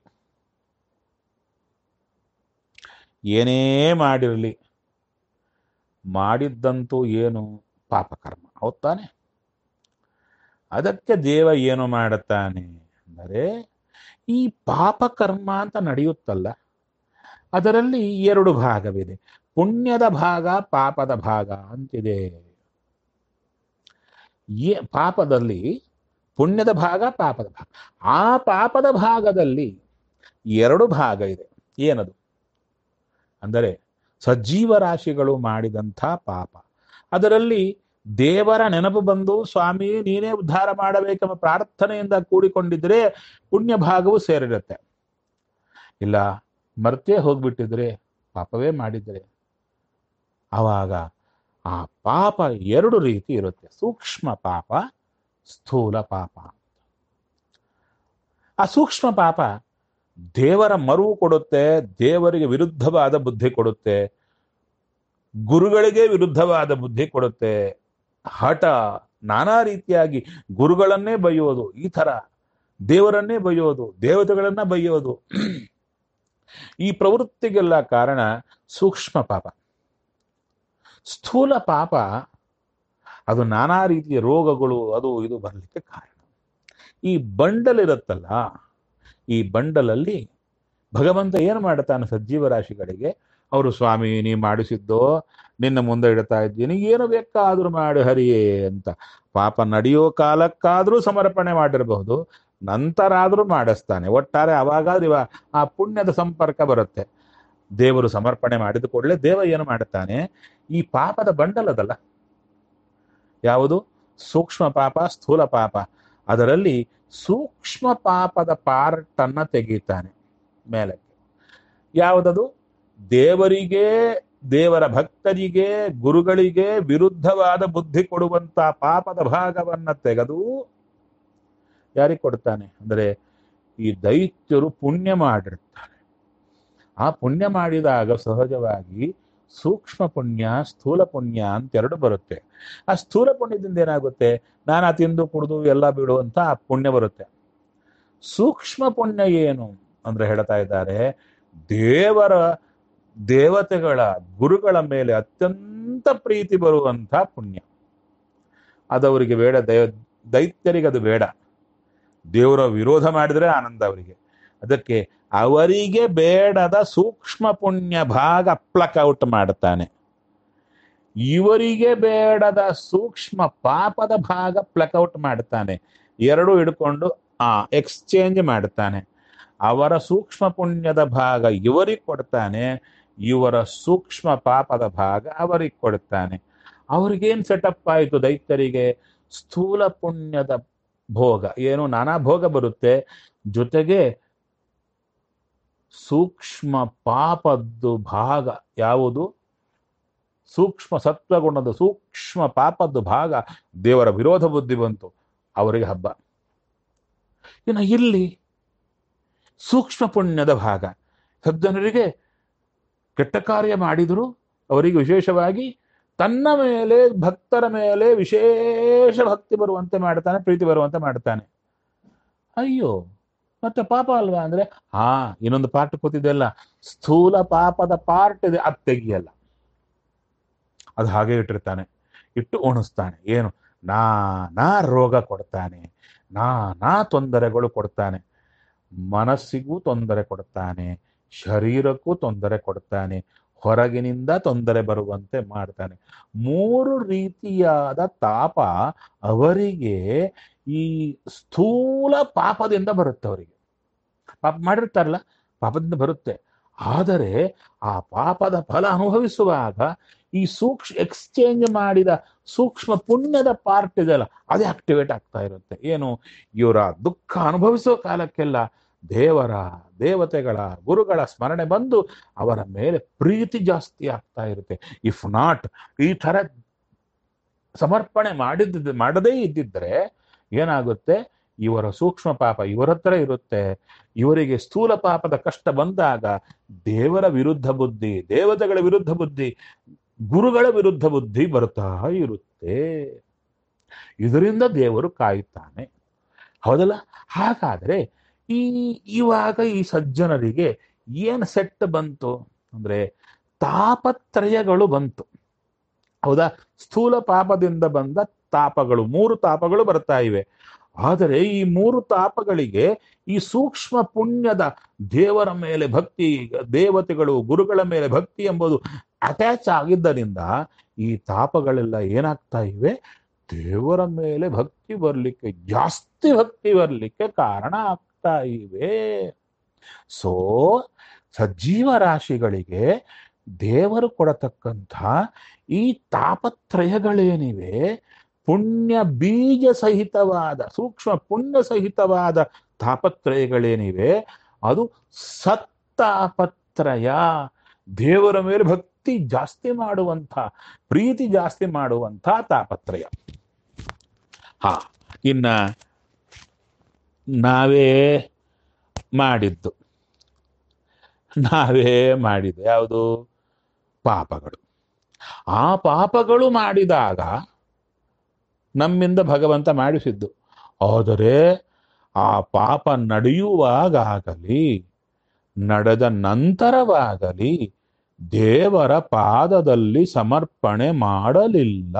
S1: ಏನೇ ಮಾಡಿರಲಿ ಮಾಡಿದ್ದಂತೂ ಏನು ಪಾಪಕರ್ಮ ಹೌದ್ ತಾನೆ ಅದಕ್ಕೆ ದೇವ ಏನು ಮಾಡುತ್ತಾನೆ ಅಂದರೆ ಈ ಪಾಪಕರ್ಮ ಅಂತ ನಡೆಯುತ್ತಲ್ಲ ಅದರಲ್ಲಿ ಎರಡು ಭಾಗವಿದೆ ಪುಣ್ಯದ ಭಾಗ ಪಾಪದ ಭಾಗ ಅಂತಿದೆ ಏ ಪಾಪದಲ್ಲಿ ಪುಣ್ಯದ ಭಾಗ ಪಾಪದ ಭಾಗ ಆ ಪಾಪದ ಭಾಗದಲ್ಲಿ ಎರಡು ಭಾಗ ಇದೆ ಏನದು ಅಂದರೆ ಸಜೀವ ರಾಶಿಗಳು ಮಾಡಿದಂಥ ಪಾಪ ಅದರಲ್ಲಿ ದೇವರ ನೆನಪು ಬಂದು ಸ್ವಾಮಿ ನೀನೇ ಉದ್ಧಾರ ಮಾಡಬೇಕೆಂಬ ಪ್ರಾರ್ಥನೆಯಿಂದ ಕೂಡಿಕೊಂಡಿದ್ರೆ ಪುಣ್ಯ ಭಾಗವು ಸೇರಿರುತ್ತೆ ಇಲ್ಲ ಮರ್ತೇ ಹೋಗ್ಬಿಟ್ಟಿದ್ರೆ ಪಾಪವೇ ಮಾಡಿದ್ರೆ ಆವಾಗ ಆ ಪಾಪ ಎರಡು ರೀತಿ ಇರುತ್ತೆ ಸೂಕ್ಷ್ಮ ಪಾಪ ಸ್ಥೂಲ ಪಾಪ ಆ ಸೂಕ್ಷ್ಮ ಪಾಪ ದೇವರ ಮರುವು ಕೊಡುತ್ತೆ ದೇವರಿಗೆ ವಿರುದ್ಧವಾದ ಬುದ್ಧಿ ಕೊಡುತ್ತೆ ಗುರುಗಳಿಗೆ ವಿರುದ್ಧವಾದ ಬುದ್ಧಿ ಕೊಡುತ್ತೆ ಹಠ ನಾನಾ ರೀತಿಯಾಗಿ ಗುರುಗಳನ್ನೇ ಬೈಯೋದು ಈ ತರ ದೇವರನ್ನೇ ಬೈಯೋದು ದೇವತೆಗಳನ್ನ ಬೈಯೋದು ಈ ಪ್ರವೃತ್ತಿಗೆಲ್ಲ ಕಾರಣ ಸೂಕ್ಷ್ಮ ಪಾಪ ಸ್ಥೂಲ ಪಾಪ ಅದು ನಾನಾ ರೀತಿಯ ರೋಗಗಳು ಅದು ಇದು ಬರಲಿಕ್ಕೆ ಕಾರಣ ಈ ಬಂಡಲ್ ಇರುತ್ತಲ್ಲ ಈ ಬಂಡಲಲ್ಲಿ ಭಗವಂತ ಏನು ಮಾಡ್ತಾನೆ ಸಜ್ಜೀವ ರಾಶಿಗಳಿಗೆ ಅವರು ಸ್ವಾಮಿ ನೀ ಮಾಡಿಸಿದ್ದೋ ನಿನ್ನ ಮುಂದೆ ಇಡ್ತಾ ಇದ್ದೀನಿ ಏನು ಬೇಕಾದ್ರೂ ಮಾಡಿ ಹರಿಯೇ ಅಂತ ಪಾಪ ನಡೆಯೋ ಕಾಲಕ್ಕಾದ್ರೂ ಸಮರ್ಪಣೆ ಮಾಡಿರಬಹುದು ನಂತರ ಆದ್ರೂ ಮಾಡಿಸ್ತಾನೆ ಒಟ್ಟಾರೆ ಅವಾಗಾದ್ರೂ ಇವ ಆ ಪುಣ್ಯದ ಸಂಪರ್ಕ ಬರುತ್ತೆ ದೇವರು ಸಮರ್ಪಣೆ ಮಾಡಿದ ಕೂಡಲೇ ದೇವ ಏನು ಮಾಡುತ್ತಾನೆ ಈ ಪಾಪದ ಬಂಡಲದಲ್ಲ ಯಾವುದು ಸೂಕ್ಷ್ಮ ಪಾಪ ಸ್ಥೂಲ ಪಾಪ ಅದರಲ್ಲಿ ಸೂಕ್ಷ್ಮ ಪಾಪದ ಪಾರ್ಟ್ ಅನ್ನ ತೆಗೀತಾನೆ ಮೇಲಕ್ಕೆ ಯಾವುದದು ದೇವರಿಗೆ ದೇವರ ಭಕ್ತರಿಗೆ ಗುರುಗಳಿಗೆ ವಿರುದ್ಧವಾದ ಬುದ್ಧಿ ಕೊಡುವಂತ ಪಾಪದ ಭಾಗವನ್ನ ತೆಗೆದು ಯಾರಿಗೆ ಕೊಡ್ತಾನೆ ಅಂದರೆ ಈ ದೈತ್ಯರು ಪುಣ್ಯ ಮಾಡಿರ್ತಾರೆ ಆ ಪುಣ್ಯ ಮಾಡಿದಾಗ ಸಹಜವಾಗಿ ಸೂಕ್ಷ್ಮ ಪುಣ್ಯ ಸ್ಥೂಲ ಪುಣ್ಯ ಅಂತ ಎರಡು ಬರುತ್ತೆ ಆ ಸ್ಥೂಲ ಪುಣ್ಯದಿಂದ ಏನಾಗುತ್ತೆ ನಾನಾ ತಿಂದು ಕುಡಿದು ಎಲ್ಲ ಬಿಡುವಂತ ಆ ಪುಣ್ಯ ಬರುತ್ತೆ ಸೂಕ್ಷ್ಮ ಪುಣ್ಯ ಏನು ಅಂದ್ರೆ ಹೇಳ್ತಾ ಇದ್ದಾರೆ ದೇವರ ದೇವತೆಗಳ ಗುರುಗಳ ಮೇಲೆ ಅತ್ಯಂತ ಪ್ರೀತಿ ಬರುವಂತ ಪುಣ್ಯ ಅದವರಿಗೆ ಬೇಡ ದೈ ದೈತ್ಯರಿಗೆ ಅದು ಬೇಡ ದೇವರ ವಿರೋಧ ಮಾಡಿದ್ರೆ ಆನಂದ ಅವರಿಗೆ ಅದಕ್ಕೆ ಅವರಿಗೆ ಬೇಡದ ಸೂಕ್ಷ್ಮ ಪುಣ್ಯ ಭಾಗ ಪ್ಲಕ್ ಔಟ್ ಮಾಡುತ್ತಾನೆ ಇವರಿಗೆ ಬೇಡದ ಸೂಕ್ಷ್ಮ ಪಾಪದ ಭಾಗ ಪ್ಲಕ್ ಔಟ್ ಮಾಡ್ತಾನೆ ಎರಡು ಹಿಡ್ಕೊಂಡು ಆ ಎಕ್ಸ್ಚೇಂಜ್ ಮಾಡ್ತಾನೆ ಅವರ ಸೂಕ್ಷ್ಮ ಪುಣ್ಯದ ಭಾಗ ಇವರಿಗೆ ಕೊಡ್ತಾನೆ ಇವರ ಸೂಕ್ಷ್ಮ ಪಾಪದ ಭಾಗ ಅವರಿಗೆ ಕೊಡ್ತಾನೆ ಅವ್ರಿಗೇನ್ ಸೆಟಪ್ ಆಯಿತು ದೈತ್ಯರಿಗೆ ಸ್ಥೂಲ ಪುಣ್ಯದ ಭೋಗ ಏನು ನಾನಾ ಭೋಗ ಬರುತ್ತೆ ಜೊತೆಗೆ ಸೂಕ್ಷ್ಮ ಪಾಪದ್ದು ಭಾಗ ಯಾವುದು ಸೂಕ್ಷ್ಮ ಸತ್ವಗುಣದ ಸೂಕ್ಷ್ಮ ಪಾಪದ್ದು ಭಾಗ ದೇವರ ವಿರೋಧ ಬುದ್ಧಿ ಬಂತು ಅವರಿಗೆ ಹಬ್ಬ ಇನ್ನು ಇಲ್ಲಿ ಸೂಕ್ಷ್ಮ ಪುಣ್ಯದ ಭಾಗ ಸಜ್ಜನರಿಗೆ ಕೆಟ್ಟ ಕಾರ್ಯ ಮಾಡಿದ್ರು ಅವರಿಗೆ ವಿಶೇಷವಾಗಿ ತನ್ನ ಮೇಲೆ ಭಕ್ತರ ಮೇಲೆ ವಿಶೇಷ ಭಕ್ತಿ ಬರುವಂತೆ ಮಾಡ್ತಾನೆ ಪ್ರೀತಿ ಬರುವಂತೆ ಮಾಡ್ತಾನೆ ಅಯ್ಯೋ ಮತ್ತೆ ಪಾಪ ಅಲ್ವಾ ಅಂದ್ರೆ ಹಾ ಇನ್ನೊಂದು ಪಾರ್ಟ್ ಕೂತಿದೆಯಲ್ಲ ಸ್ಥೂಲ ಪಾಪದ ಪಾರ್ಟ್ ಇದೆ ಅದು ತೆಗಿಯಲ್ಲ ಅದು ಹಾಗೆ ಇಟ್ಟಿರ್ತಾನೆ ಇಟ್ಟು ಉಣಿಸ್ತಾನೆ ಏನು ನಾನಾ ರೋಗ ಕೊಡ್ತಾನೆ ನಾನಾ ತೊಂದರೆಗಳು ಕೊಡ್ತಾನೆ ಮನಸ್ಸಿಗೂ ತೊಂದರೆ ಕೊಡ್ತಾನೆ ಶರೀರಕ್ಕೂ ತೊಂದರೆ ಕೊಡ್ತಾನೆ ಹೊರಗಿನಿಂದ ತೊಂದರೆ ಬರುವಂತೆ ಮಾಡ್ತಾನೆ ಮೂರು ರೀತಿಯಾದ ತಾಪ ಅವರಿಗೆ ಈ ಸ್ಥೂಲ ಪಾಪದಿಂದ ಬರುತ್ತೆ ಅವರಿಗೆ ಪಾಪ ಮಾಡಿರ್ತಾರಲ್ಲ ಪಾಪದಿಂದ ಬರುತ್ತೆ ಆದರೆ ಆ ಪಾಪದ ಫಲ ಅನುಭವಿಸುವಾಗ ಈ ಸೂಕ್ಷ್ಮ ಎಕ್ಸ್ಚೇಂಜ್ ಮಾಡಿದ ಸೂಕ್ಷ್ಮ ಪುಣ್ಯದ ಪಾರ್ಟ್ ಇದೆಯಲ್ಲ ಅದೇ ಆಕ್ಟಿವೇಟ್ ಆಗ್ತಾ ಇರುತ್ತೆ ಏನು ಇವರ ದುಃಖ ಅನುಭವಿಸುವ ಕಾಲಕ್ಕೆಲ್ಲ ದೇವರ ದೇವತೆಗಳ ಗುರುಗಳ ಸ್ಮರಣೆ ಬಂದು ಅವರ ಮೇಲೆ ಪ್ರೀತಿ ಜಾಸ್ತಿ ಆಗ್ತಾ ಇರುತ್ತೆ ಇಫ್ ನಾಟ್ ಈ ತರ ಸಮರ್ಪಣೆ ಮಾಡಿದ್ದ ಮಾಡದೇ ಇದ್ದಿದ್ರೆ ಏನಾಗುತ್ತೆ ಇವರ ಸೂಕ್ಷ್ಮ ಪಾಪ ಇವರ ಹತ್ರ ಇರುತ್ತೆ ಇವರಿಗೆ ಸ್ಥೂಲ ಪಾಪದ ಕಷ್ಟ ಬಂದಾಗ ದೇವರ ವಿರುದ್ಧ ಬುದ್ಧಿ ದೇವತೆಗಳ ವಿರುದ್ಧ ಬುದ್ಧಿ ಗುರುಗಳ ವಿರುದ್ಧ ಬುದ್ಧಿ ಬರ್ತಾ ಇರುತ್ತೆ ಇದರಿಂದ ದೇವರು ಕಾಯುತ್ತಾನೆ ಹೌದಲ್ಲ ಹಾಗಾದ್ರೆ ಈ ಇವಾಗ ಈ ಸಜ್ಜನರಿಗೆ ಏನು ಸೆಟ್ ಬಂತು ಅಂದ್ರೆ ತಾಪತ್ರಯಗಳು ಬಂತು ಹೌದಾ ಸ್ಥೂಲ ಪಾಪದಿಂದ ಬಂದ ತಾಪಗಳು ಮೂರು ತಾಪಗಳು ಬರ್ತಾ ಇವೆ ಆದರೆ ಈ ಮೂರು ತಾಪಗಳಿಗೆ ಈ ಸೂಕ್ಷ್ಮ ಪುಣ್ಯದ ದೇವರ ಮೇಲೆ ಭಕ್ತಿ ದೇವತೆಗಳು ಗುರುಗಳ ಮೇಲೆ ಭಕ್ತಿ ಎಂಬುದು ಅಟ್ಯಾಚ್ ಆಗಿದ್ದರಿಂದ ಈ ತಾಪಗಳೆಲ್ಲ ಏನಾಗ್ತಾ ಇವೆ ದೇವರ ಮೇಲೆ ಭಕ್ತಿ ಬರ್ಲಿಕ್ಕೆ ಜಾಸ್ತಿ ಭಕ್ತಿ ಬರ್ಲಿಕ್ಕೆ ಕಾರಣ ಆಗ್ತಾ ಇವೆ ಸೊ ಸಜೀವ ರಾಶಿಗಳಿಗೆ ದೇವರು ಕೊಡತಕ್ಕಂಥ ಈ ತಾಪತ್ರಯಗಳೇನಿವೆ ಪುಣ್ಯ ಬೀಜ ಸಹಿತವಾದ ಸೂಕ್ಷ್ಮ ಪುಣ್ಯ ಸಹಿತವಾದ ತಾಪತ್ರಯಗಳೇನಿವೆ ಅದು ಸತ್ತಾಪತ್ರಯ ದೇವರ ಮೇಲೆ ಭಕ್ತಿ ಜಾಸ್ತಿ ಮಾಡುವಂಥ ಪ್ರೀತಿ ಜಾಸ್ತಿ ಮಾಡುವಂಥ ತಾಪತ್ರಯ ಹಾ ಇನ್ನ ನಾವೇ ಮಾಡಿದ್ದು ನಾವೇ ಮಾಡಿದ್ದು ಯಾವುದು ಪಾಪಗಳು ಆ ಪಾಪಗಳು ಮಾಡಿದಾಗ ನಮ್ಮಿಂದ ಭಗವಂತ ಮಾಡಿಸಿದ್ದು ಆದರೆ ಆ ಪಾಪ ನಡೆಯುವಾಗಲಿ ನಡೆದ ನಂತರವಾಗಲಿ ದೇವರ ಪಾದದಲ್ಲಿ ಸಮರ್ಪಣೆ ಮಾಡಲಿಲ್ಲ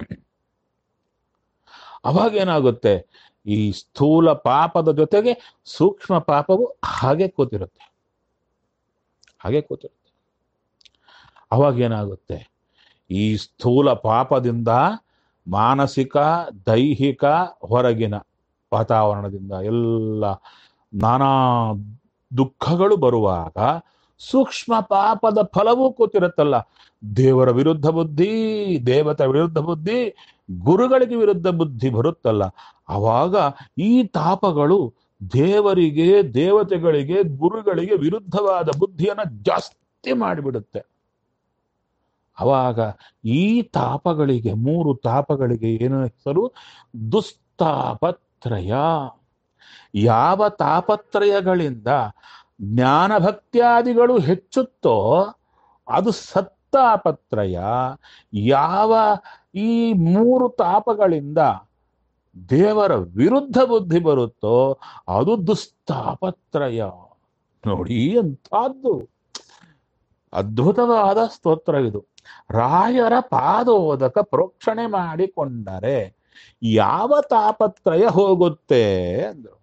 S1: ಅವಾಗೇನಾಗುತ್ತೆ ಈ ಸ್ಥೂಲ ಪಾಪದ ಜೊತೆಗೆ ಸೂಕ್ಷ್ಮ ಪಾಪವು ಹಾಗೆ ಕೂತಿರುತ್ತೆ ಹಾಗೆ ಕೂತಿರುತ್ತೆ ಅವಾಗೇನಾಗುತ್ತೆ ಈ ಸ್ಥೂಲ ಪಾಪದಿಂದ ಮಾನಸಿಕ ದೈಹಿಕ ಹೊರಗಿನ ವಾತಾವರಣದಿಂದ ಎಲ್ಲ ನಾನಾ ದುಃಖಗಳು ಬರುವಾಗ ಸೂಕ್ಷ್ಮ ಪಾಪದ ಫಲವೂ ಕೂತಿರುತ್ತಲ್ಲ ದೇವರ ವಿರುದ್ಧ ಬುದ್ಧಿ ದೇವತೆ ವಿರುದ್ಧ ಬುದ್ಧಿ ಗುರುಗಳಿಗೆ ವಿರುದ್ಧ ಬುದ್ಧಿ ಬರುತ್ತಲ್ಲ ಅವಾಗ ಈ ತಾಪಗಳು ದೇವರಿಗೆ ದೇವತೆಗಳಿಗೆ ಗುರುಗಳಿಗೆ ವಿರುದ್ಧವಾದ ಬುದ್ಧಿಯನ್ನ ಜಾಸ್ತಿ ಮಾಡಿಬಿಡುತ್ತೆ ಅವಾಗ ಈ ತಾಪಗಳಿಗೆ ಮೂರು ತಾಪಗಳಿಗೆ ಏನು ಹೆಸರು ದುಸ್ತಾಪತ್ರಯ ಯಾವ ತಾಪತ್ರಯಗಳಿಂದ ಜ್ಞಾನ ಭಕ್ತ್ಯಾದಿಗಳು ಹೆಚ್ಚುತ್ತೋ ಅದು ಸತ್ತಾಪತ್ರಯ ಯಾವ ಈ ಮೂರು ತಾಪಗಳಿಂದ ದೇವರ ವಿರುದ್ಧ ಬುದ್ಧಿ ಬರುತ್ತೋ ಅದು ದುಸ್ತಾಪತ್ರಯ ನೋಡಿ ಎಂಥದ್ದು ಅದ್ಭುತವಾದ ಸ್ತೋತ್ರ ಇದು ರಾಯರ ಪಾದೋದಕ ಪ್ರೋಕ್ಷಣೆ ಮಾಡಿಕೊಂಡರೆ ಯಾವ ತಾಪತ್ರಯ ಹೋಗುತ್ತೆ ಅಂದ್ರು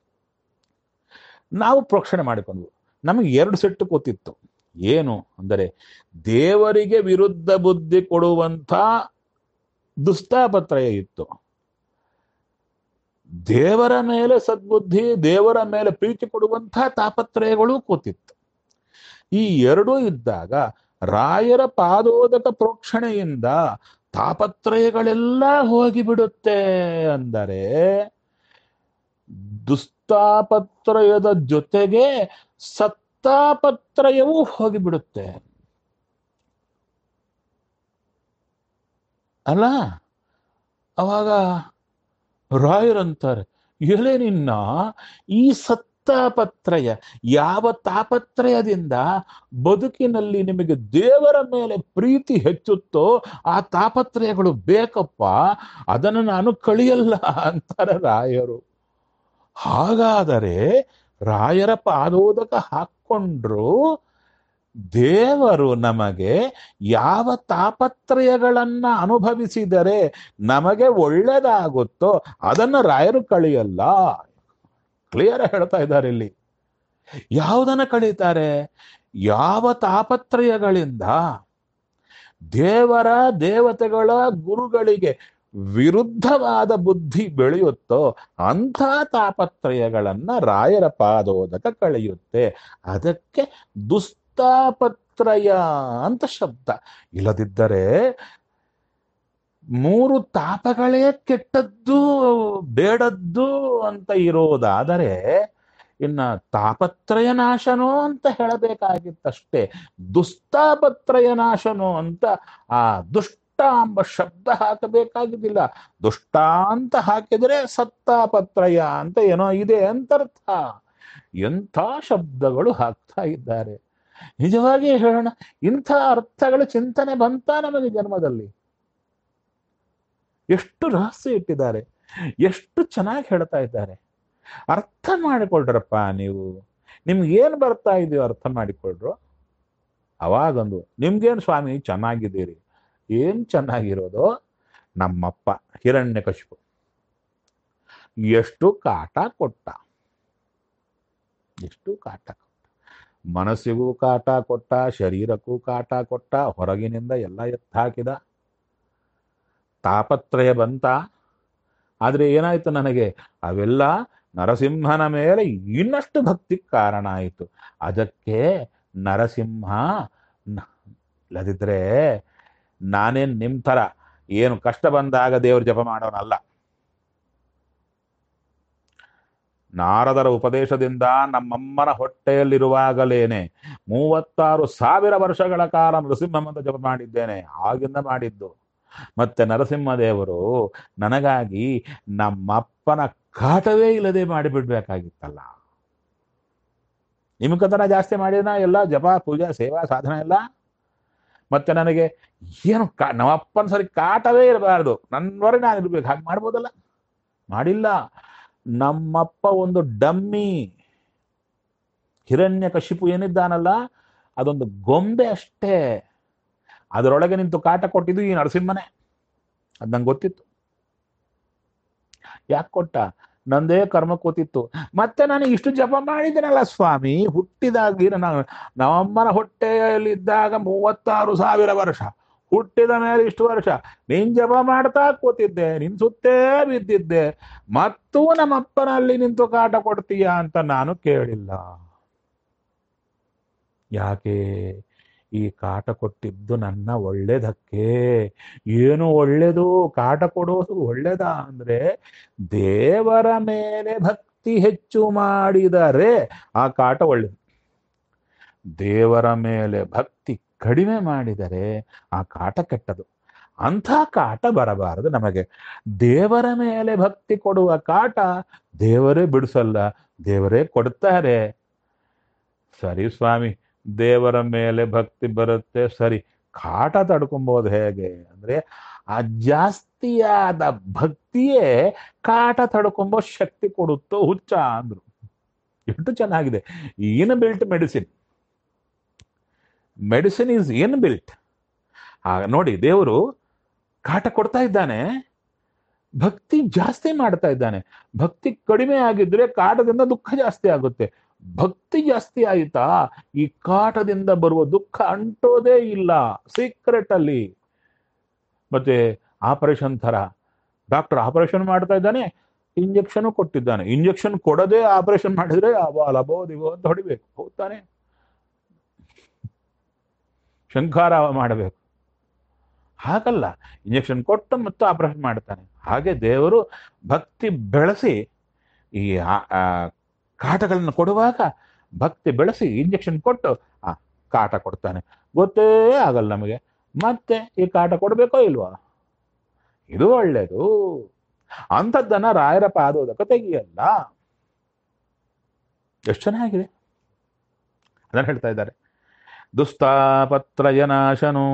S1: ನಾವು ಪ್ರೋಕ್ಷಣೆ ಮಾಡಿಕೊಂಡ್ವು ನಮಗೆ ಎರಡು ಸೆಟ್ಟು ಕೂತಿತ್ತು ಏನು ಅಂದರೆ ದೇವರಿಗೆ ವಿರುದ್ಧ ಬುದ್ಧಿ ಕೊಡುವಂಥ ದುಸ್ತಾಪತ್ರಯ ಇತ್ತು ದೇವರ ಮೇಲೆ ಸದ್ಬುದ್ಧಿ ದೇವರ ಮೇಲೆ ಪ್ರೀತಿ ಕೊಡುವಂಥ ತಾಪತ್ರಯಗಳು ಕೂತಿತ್ತು ಈ ಎರಡೂ ಇದ್ದಾಗ ರಾಯರ ಪಾದೋದಕ ಪ್ರೋಕ್ಷಣೆಯಿಂದ ತಾಪತ್ರಯಗಳೆಲ್ಲ ಹೋಗಿಬಿಡುತ್ತೆ ಅಂದರೆ ದುಸ್ತಾಪತ್ರಯದ ಜೊತೆಗೆ ಸತ್ತಾಪತ್ರಯವೂ ಹೋಗಿಬಿಡುತ್ತೆ ಅಲ್ಲ ಅವಾಗ ರಾಯರಂತಾರೆ ಎಲೆ ನಿನ್ನ ಈ ಸತ್ತಾಪತ್ರಯ ಯಾವ ತಾಪತ್ರಯದಿಂದ ಬದುಕಿನಲ್ಲಿ ನಿಮಗೆ ದೇವರ ಮೇಲೆ ಪ್ರೀತಿ ಹೆಚ್ಚುತ್ತೋ ಆ ತಾಪತ್ರಯಗಳು ಬೇಕಪ್ಪ ಅದನ್ನು ನಾನು ಕಳಿಯಲ್ಲ ಅಂತಾರೆ ರಾಯರು ಹಾಗಾದರೆ ರಾಯರ ಪಾದೋದಕ ಹಾಕ್ಕೊಂಡ್ರು ದೇವರು ನಮಗೆ ಯಾವ ತಾಪತ್ರಯಗಳನ್ನ ಅನುಭವಿಸಿದರೆ ನಮಗೆ ಒಳ್ಳೇದಾಗುತ್ತೋ ಅದನ್ನ ರಾಯರು ಕಳಿಯಲ್ಲ ಕ್ಲಿಯರ್ ಹೇಳ್ತಾ ಇದ್ದಾರೆ ಇಲ್ಲಿ ಯಾವುದನ್ನ ಕಳೀತಾರೆ ಯಾವ ತಾಪತ್ರಯಗಳಿಂದ ದೇವರ ದೇವತೆಗಳ ಗುರುಗಳಿಗೆ ವಿರುದ್ಧವಾದ ಬುದ್ಧಿ ಬೆಳೆಯುತ್ತೋ ಅಂಥ ತಾಪತ್ರಯಗಳನ್ನ ರಾಯರ ಪಾದೋದಕ ಕಳೆಯುತ್ತೆ ಅದಕ್ಕೆ ದುಸ್ತಾಪತ್ರಯ ಅಂತ ಶಬ್ದ ಇಲ್ಲದಿದ್ದರೆ ಮೂರು ತಾಪಗಳೇ ಕೆಟ್ಟದ್ದು ಬೇಡದ್ದು ಅಂತ ಇರೋದಾದರೆ ಇನ್ನ ತಾಪತ್ರಯ ನಾಶನೋ ಅಂತ ಹೇಳಬೇಕಾಗಿತ್ತಷ್ಟೇ ದುಸ್ತಾಪತ್ರಯ ನಾಶನೋ ಅಂತ ಆ ದುಷ್ಟ ಎಂಬ ಶಬ್ದ ಹಾಕಬೇಕಾಗಿದ್ದಿಲ್ಲ ದುಷ್ಟ ಅಂತ ಹಾಕಿದ್ರೆ ಸತ್ತಾಪತ್ರಯ ಅಂತ ಏನೋ ಇದೆ ಅಂತ ಅರ್ಥ ಎಂಥ ಶಬ್ದಗಳು ಹಾಕ್ತಾ ಇದ್ದಾರೆ ನಿಜವಾಗಿ ಹೇಳೋಣ ಇಂಥ ಅರ್ಥಗಳ ಚಿಂತನೆ ಬಂತ ನಮಗೆ ಜನ್ಮದಲ್ಲಿ ಎಷ್ಟು ರಹಸ್ಯ ಇಟ್ಟಿದ್ದಾರೆ ಎಷ್ಟು ಚೆನ್ನಾಗಿ ಹೇಳ್ತಾ ಇದ್ದಾರೆ ಅರ್ಥ ಮಾಡಿಕೊಳ್ರಪ್ಪ ನೀವು ನಿಮ್ಗೆ ಏನು ಬರ್ತಾ ಇದೆಯೋ ಅರ್ಥ ಮಾಡಿಕೊಳ್ರು ಅವಾಗೊಂದು ನಿಮ್ಗೇನು ಸ್ವಾಮಿ ಚೆನ್ನಾಗಿದ್ದೀರಿ ಏನ್ ಚೆನ್ನಾಗಿರೋದು ನಮ್ಮಪ್ಪ ಹಿರಣ್ಯಕಶಿಪು ಎಷ್ಟು ಕಾಟ ಕೊಟ್ಟ ಎಷ್ಟು ಕಾಟ ಕೊಟ್ಟ ಮನಸ್ಸಿಗೂ ಕಾಟ ಕೊಟ್ಟ ಶರೀರಕ್ಕೂ ಕಾಟ ಕೊಟ್ಟ ಹೊರಗಿನಿಂದ ಎಲ್ಲ ಎತ್ತ ಹಾಕಿದ ತಾಪತ್ರಯ ಬಂತ ಆದ್ರೆ ಏನಾಯ್ತು ನನಗೆ ಅವೆಲ್ಲ ನರಸಿಂಹನ ಮೇಲೆ ಇನ್ನಷ್ಟು ಭಕ್ತಿ ಕಾರಣ ಆಯಿತು ಅದಕ್ಕೆ ನರಸಿಂಹ ನ- ಇಲ್ಲದಿದ್ರೆ ನಾನೇನ್ ನಿಮ್ ಥರ ಏನು ಕಷ್ಟ ಬಂದಾಗ ದೇವ್ರ ಜಪ ಮಾಡೋನಲ್ಲ ನಾರದರ ಉಪದೇಶದಿಂದ ನಮ್ಮಮ್ಮನ ಹೊಟ್ಟೆಯಲ್ಲಿರುವಾಗಲೇನೆ ಮೂವತ್ತಾರು ಸಾವಿರ ವರ್ಷಗಳ ಕಾಲ ನರಸಿಂಹಮಂತ ಜಪ ಮಾಡಿದ್ದೇನೆ ಆಗಿಂದ ಮಾಡಿದ್ದು ಮತ್ತೆ ನರಸಿಂಹದೇವರು ನನಗಾಗಿ ನಮ್ಮಪ್ಪನ ಕಾಟವೇ ಇಲ್ಲದೆ ಮಾಡಿಬಿಡ್ಬೇಕಾಗಿತ್ತಲ್ಲ ನಿಮ್ಕತನ ಜಾಸ್ತಿ ಮಾಡಿದ ಎಲ್ಲ ಜಪ ಪೂಜಾ ಸೇವಾ ಸಾಧನ ಎಲ್ಲ ಮತ್ತೆ ನನಗೆ ಏನು ಕಾ ನಮ್ಮಪ್ಪನ ಸರಿ ಕಾಟವೇ ಇರಬಾರ್ದು ನನ್ವರೆಗೆ ನಾನು ಇರ್ಬೇಕು ಹಾಗೆ ಮಾಡ್ಬೋದಲ್ಲ ಮಾಡಿಲ್ಲ ನಮ್ಮಪ್ಪ ಒಂದು ಡಮ್ಮಿ ಹಿರಣ್ಯ ಕಶಿಪು ಏನಿದ್ದಾನಲ್ಲ ಅದೊಂದು ಗೊಂಬೆ ಅಷ್ಟೇ ಅದರೊಳಗೆ ನಿಂತು ಕಾಟ ಕೊಟ್ಟಿದ್ದು ಈ ನರಸಿಂಹನೇ ಅದು ನಂಗೆ ಗೊತ್ತಿತ್ತು ಯಾಕೆ ಕೊಟ್ಟ ನಂದೇ ಕರ್ಮ ಕೂತಿತ್ತು ಮತ್ತೆ ನಾನು ಇಷ್ಟು ಜಪ ಮಾಡಿದ್ದೇನಲ್ಲ ಸ್ವಾಮಿ ಹುಟ್ಟಿದಾಗಿ ನನ್ನ ನಮ್ಮಮ್ಮನ ಹೊಟ್ಟೆಯಲ್ಲಿದ್ದಾಗ ಮೂವತ್ತಾರು ಸಾವಿರ ವರ್ಷ ಹುಟ್ಟಿದ ಮೇಲೆ ಇಷ್ಟು ವರ್ಷ ನೀನ್ ಜಪ ಮಾಡ್ತಾ ಕೂತಿದ್ದೆ ನಿನ್ ಸುತ್ತೇ ಬಿದ್ದಿದ್ದೆ ಮತ್ತೂ ನಮ್ಮಪ್ಪನಲ್ಲಿ ನಿಂತು ಕಾಟ ಕೊಡ್ತೀಯ ಅಂತ ನಾನು ಕೇಳಿಲ್ಲ ಯಾಕೆ ಈ ಕಾಟ ಕೊಟ್ಟಿದ್ದು ನನ್ನ ಒಳ್ಳೇದಕ್ಕೆ ಏನು ಒಳ್ಳೇದು ಕಾಟ ಕೊಡೋದು ಒಳ್ಳೇದ ಅಂದ್ರೆ ದೇವರ ಮೇಲೆ ಭಕ್ತಿ ಹೆಚ್ಚು ಮಾಡಿದರೆ ಆ ಕಾಟ ಒಳ್ಳೇದು ದೇವರ ಮೇಲೆ ಭಕ್ತಿ ಕಡಿಮೆ ಮಾಡಿದರೆ ಆ ಕಾಟ ಕೆಟ್ಟದು ಅಂಥ ಕಾಟ ಬರಬಾರದು ನಮಗೆ ದೇವರ ಮೇಲೆ ಭಕ್ತಿ ಕೊಡುವ ಕಾಟ ದೇವರೇ ಬಿಡಿಸಲ್ಲ ದೇವರೇ ಕೊಡ್ತಾರೆ ಸರಿ ಸ್ವಾಮಿ ದೇವರ ಮೇಲೆ ಭಕ್ತಿ ಬರುತ್ತೆ ಸರಿ ಕಾಟ ತಡ್ಕೊಬೋದು ಹೇಗೆ ಅಂದ್ರೆ ಆ ಜಾಸ್ತಿಯಾದ ಭಕ್ತಿಯೇ ಕಾಟ ತಡ್ಕೊಂಬೋ ಶಕ್ತಿ ಕೊಡುತ್ತೋ ಹುಚ್ಚ ಅಂದ್ರು ಎಷ್ಟು ಚೆನ್ನಾಗಿದೆ in built medicine medicine is in built ಆ ನೋಡಿ ದೇವರು ಕಾಟ ಕೊಡ್ತಾ ಇದ್ದಾನೆ ಭಕ್ತಿ ಜಾಸ್ತಿ ಮಾಡ್ತಾ ಇದ್ದಾನೆ ಭಕ್ತಿ ಕಡಿಮೆ ಆಗಿದ್ರೆ ಕಾಟದಿಂದ ದುಃಖ ಜಾಸ್ತಿ ಆಗುತ್ತೆ ಭಕ್ತಿ ಜಾಸ್ತಿ ಆಯಿತಾ ಈ ಕಾಟದಿಂದ ಬರುವ ದುಃಖ ಅಂಟೋದೇ ಇಲ್ಲ ಸೀಕ್ರೆಟ್ ಅಲ್ಲಿ ಮತ್ತೆ ಆಪರೇಷನ್ ತರ ಡಾಕ್ಟರ್ ಆಪರೇಷನ್ ಮಾಡ್ತಾ ಇದ್ದಾನೆ ಇಂಜೆಕ್ಷನ್ ಕೊಟ್ಟಿದ್ದಾನೆ ಇಂಜೆಕ್ಷನ್ ಕೊಡದೆ ಆಪರೇಷನ್ ಮಾಡಿದ್ರೆ ಅಬೋ ಲಬೋ ದಿವೋ ಅಂತ ಹೊಡಿಬೇಕು ಹೋಗ್ತಾನೆ ಶಂಖಾರ ಮಾಡಬೇಕು ಹಾಗಲ್ಲ ಇಂಜೆಕ್ಷನ್ ಕೊಟ್ಟು ಮತ್ತು ಆಪರೇಷನ್ ಮಾಡ್ತಾನೆ ಹಾಗೆ ದೇವರು ಭಕ್ತಿ ಬೆಳೆಸಿ ಈ ಆ- ಆ ಕಾಟಗಳನ್ನು ಕೊಡುವಾಗ ಭಕ್ತಿ ಬೆಳೆಸಿ ಇಂಜೆಕ್ಷನ್ ಕೊಟ್ಟು ಆ ಕಾಟ ಕೊಡ್ತಾನೆ ಗೊತ್ತೇ ಆಗಲ್ಲ ನಮಗೆ ಮತ್ತೆ ಈ ಕಾಟ ಕೊಡಬೇಕೋ ಇಲ್ವಾ ಇದು ಒಳ್ಳೇದು ಅಂಥದ್ದನ್ನ ರಾಯರ ಪಾದೋದಕ ತೆಗಿಯಲ್ಲ ಎಷ್ಟು ಚೆನ್ನಾಗಿದೆ ಅದನ್ನ ಹೇಳ್ತಾ ಇದ್ದಾರೆ ದುಸ್ತಾಪತ್ರಯನಾಶನು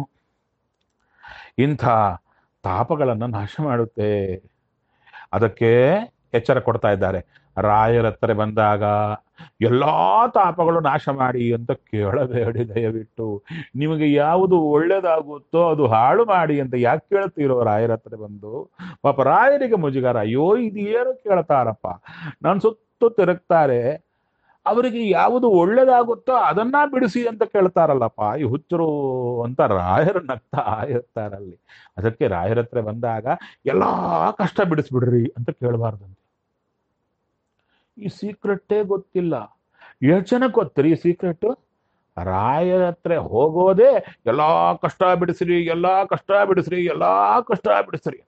S1: ಇಂಥ ತಾಪಗಳನ್ನು ನಾಶ ಮಾಡುತ್ತೆ ಅದಕ್ಕೆ ಎಚ್ಚರ ಕೊಡ್ತಾ ಇದ್ದಾರೆ ರಾಯರ ಹತ್ರ ಬಂದಾಗ ಎಲ್ಲಾ ತಾಪಗಳು ನಾಶ ಮಾಡಿ ಅಂತ ಕೇಳಬೇಡಿ ದಯವಿಟ್ಟು ನಿಮಗೆ ಯಾವುದು ಒಳ್ಳೇದಾಗುತ್ತೋ ಅದು ಹಾಳು ಮಾಡಿ ಅಂತ ಯಾಕೆ ಕೇಳ್ತೀರೋ ರಾಯರ ಹತ್ರ ಬಂದು ಪಾಪ ರಾಯರಿಗೆ ಮುಜುಗಾರ ಅಯ್ಯೋ ಇದೇನು ಕೇಳ್ತಾರಪ್ಪ ನಾನು ಸುತ್ತು ತಿರುಗ್ತಾರೆ ಅವರಿಗೆ ಯಾವುದು ಒಳ್ಳೇದಾಗುತ್ತೋ ಅದನ್ನ ಬಿಡಿಸಿ ಅಂತ ಕೇಳ್ತಾರಲ್ಲಪ್ಪ ಈ ಹುಚ್ಚರು ಅಂತ ರಾಯರು ನಗ್ತಾ ಇರ್ತಾರಲ್ಲಿ ಅದಕ್ಕೆ ರಾಯರ ಹತ್ರ ಬಂದಾಗ ಎಲ್ಲಾ ಕಷ್ಟ ಬಿಡಿಸ್ಬಿಡ್ರಿ ಅಂತ ಕೇಳಬಾರ್ದಂತೆ ಈ ಸೀಕ್ರೆಟ್ಟೇ ಗೊತ್ತಿಲ್ಲ ಎಷ್ಟು ಜನಕ್ಕೆ ಗೊತ್ತ್ರಿ ಈ ಸೀಕ್ರೆಟ್ ರಾಯರ ಹತ್ರ ಹೋಗೋದೇ ಎಲ್ಲಾ ಕಷ್ಟ ಬಿಡಿಸ್ರಿ ಎಲ್ಲಾ ಕಷ್ಟ ಬಿಡಿಸ್ರಿ ಎಲ್ಲಾ ಕಷ್ಟ ಬಿಡಿಸ್ರಿ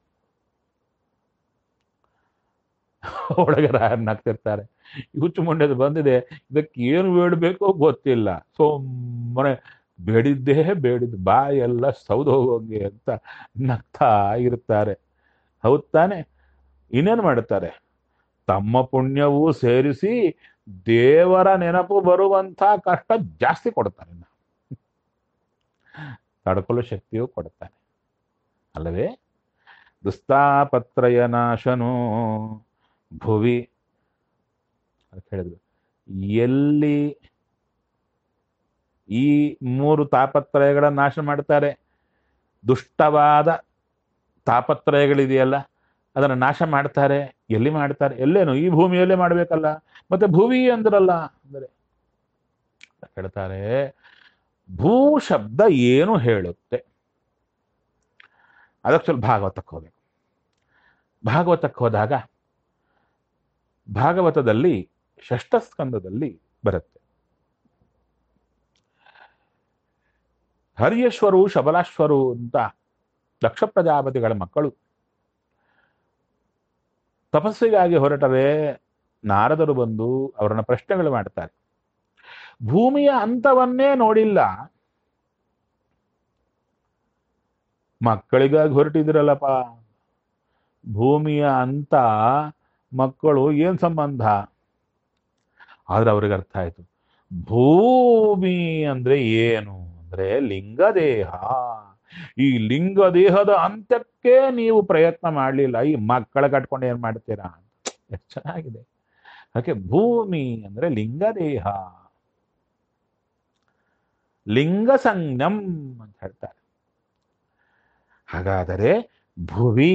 S1: ಒಳಗೆ ರಾಯರ್ ನಗ್ತಿರ್ತಾರೆ ಈ ಹುಚ್ಚು ಮುಂಡೆದು ಬಂದಿದೆ ಇದಕ್ಕೆ ಏನು ಬೇಡಬೇಕೋ ಗೊತ್ತಿಲ್ಲ ಸುಮ್ಮನೆ ಬೇಡಿದ್ದೇ ಬೇಡಿದ್ದು ಬಾಯಿ ಎಲ್ಲ ಸೌದು ಹೋಗೋಂಗೆ ಅಂತ ನಗ್ತಾ ಇರ್ತಾರೆ ಹೌದ್ ತಾನೆ ಇನ್ನೇನು ಮಾಡುತ್ತಾರೆ ತಮ್ಮ ಪುಣ್ಯವೂ ಸೇರಿಸಿ ದೇವರ ನೆನಪು ಬರುವಂತ ಕಷ್ಟ ಜಾಸ್ತಿ ಕೊಡ್ತಾನೆ ಇನ್ನ. ತಡ್ಕೊಳ್ಳೋ ಶಕ್ತಿಯೂ ಕೊಡ್ತಾನೆ ಅಲ್ಲವೇ ದುಸ್ತಾಪತ್ರಯ ನಾಶನೋ ಭುವಿ ಅಂತ ಹೇಳಿದ್ರು ಎಲ್ಲಿ ಈ ಮೂರು ತಾಪತ್ರಯಗಳ ನಾಶ ಮಾಡ್ತಾರೆ ದುಷ್ಟವಾದ ತಾಪತ್ರಯಗಳಿದೆಯಲ್ಲ ಅದನ್ನು ನಾಶ ಮಾಡ್ತಾರೆ ಎಲ್ಲಿ ಮಾಡ್ತಾರೆ ಎಲ್ಲೇನು ಈ ಭೂಮಿಯಲ್ಲೇ ಮಾಡ್ಬೇಕಲ್ಲ ಮತ್ತೆ ಭುವಿ ಅಂದ್ರಲ್ಲ ಅಂದರೆ ಹೇಳ್ತಾರೆ ಭೂ ಶಬ್ದ ಏನು ಹೇಳುತ್ತೆ ಅದಕ್ಕೆ ಸ್ವಲ್ಪ ಭಾಗವತಕ್ಕೆ ಹೋಗ್ಬೇಕು ಭಾಗವತಕ್ಕೆ ಹೋದಾಗ ಭಾಗವತದಲ್ಲಿ ಷಷ್ಠ ಸ್ಕಂದದಲ್ಲಿ ಬರುತ್ತೆ ಹರಿಯೇಶ್ವರು ಶಬಲಾಶ್ವರು ಅಂತ ದಕ್ಷ ಪ್ರಜಾಪತಿಗಳ ಮಕ್ಕಳು ತಪಸ್ಸಿಗಾಗಿ ಹೊರಟರೆ ನಾರದರು ಬಂದು ಅವರನ್ನ ಪ್ರಶ್ನೆಗಳು ಮಾಡ್ತಾರೆ ಭೂಮಿಯ ಅಂತವನ್ನೇ ನೋಡಿಲ್ಲ ಮಕ್ಕಳಿಗಾಗಿ ಹೊರಟಿದ್ರಲ್ಲಪ್ಪ ಭೂಮಿಯ ಅಂತ ಮಕ್ಕಳು ಏನ್ ಸಂಬಂಧ ಆದ್ರೆ ಅವ್ರಿಗೆ ಅರ್ಥ ಆಯ್ತು ಭೂಮಿ ಅಂದ್ರೆ ಏನು ಅಂದ್ರೆ ಲಿಂಗದೇಹ ಈ ಲಿಂಗದೇಹದ ಅಂತ್ಯಕ್ಕೆ ನೀವು ಪ್ರಯತ್ನ ಮಾಡಲಿಲ್ಲ ಈ ಮಕ್ಕಳ ಕಟ್ಕೊಂಡು ಏನ್ ಮಾಡ್ತೀರಾ ಎಷ್ಟು ಚೆನ್ನಾಗಿದೆ ಅದಕ್ಕೆ ಭೂಮಿ ಅಂದ್ರೆ ಲಿಂಗದೇಹ ಲಿಂಗ ಸಂಜ್ಞಂ ಅಂತ ಹೇಳ್ತಾರೆ ಹಾಗಾದರೆ ಭುವಿ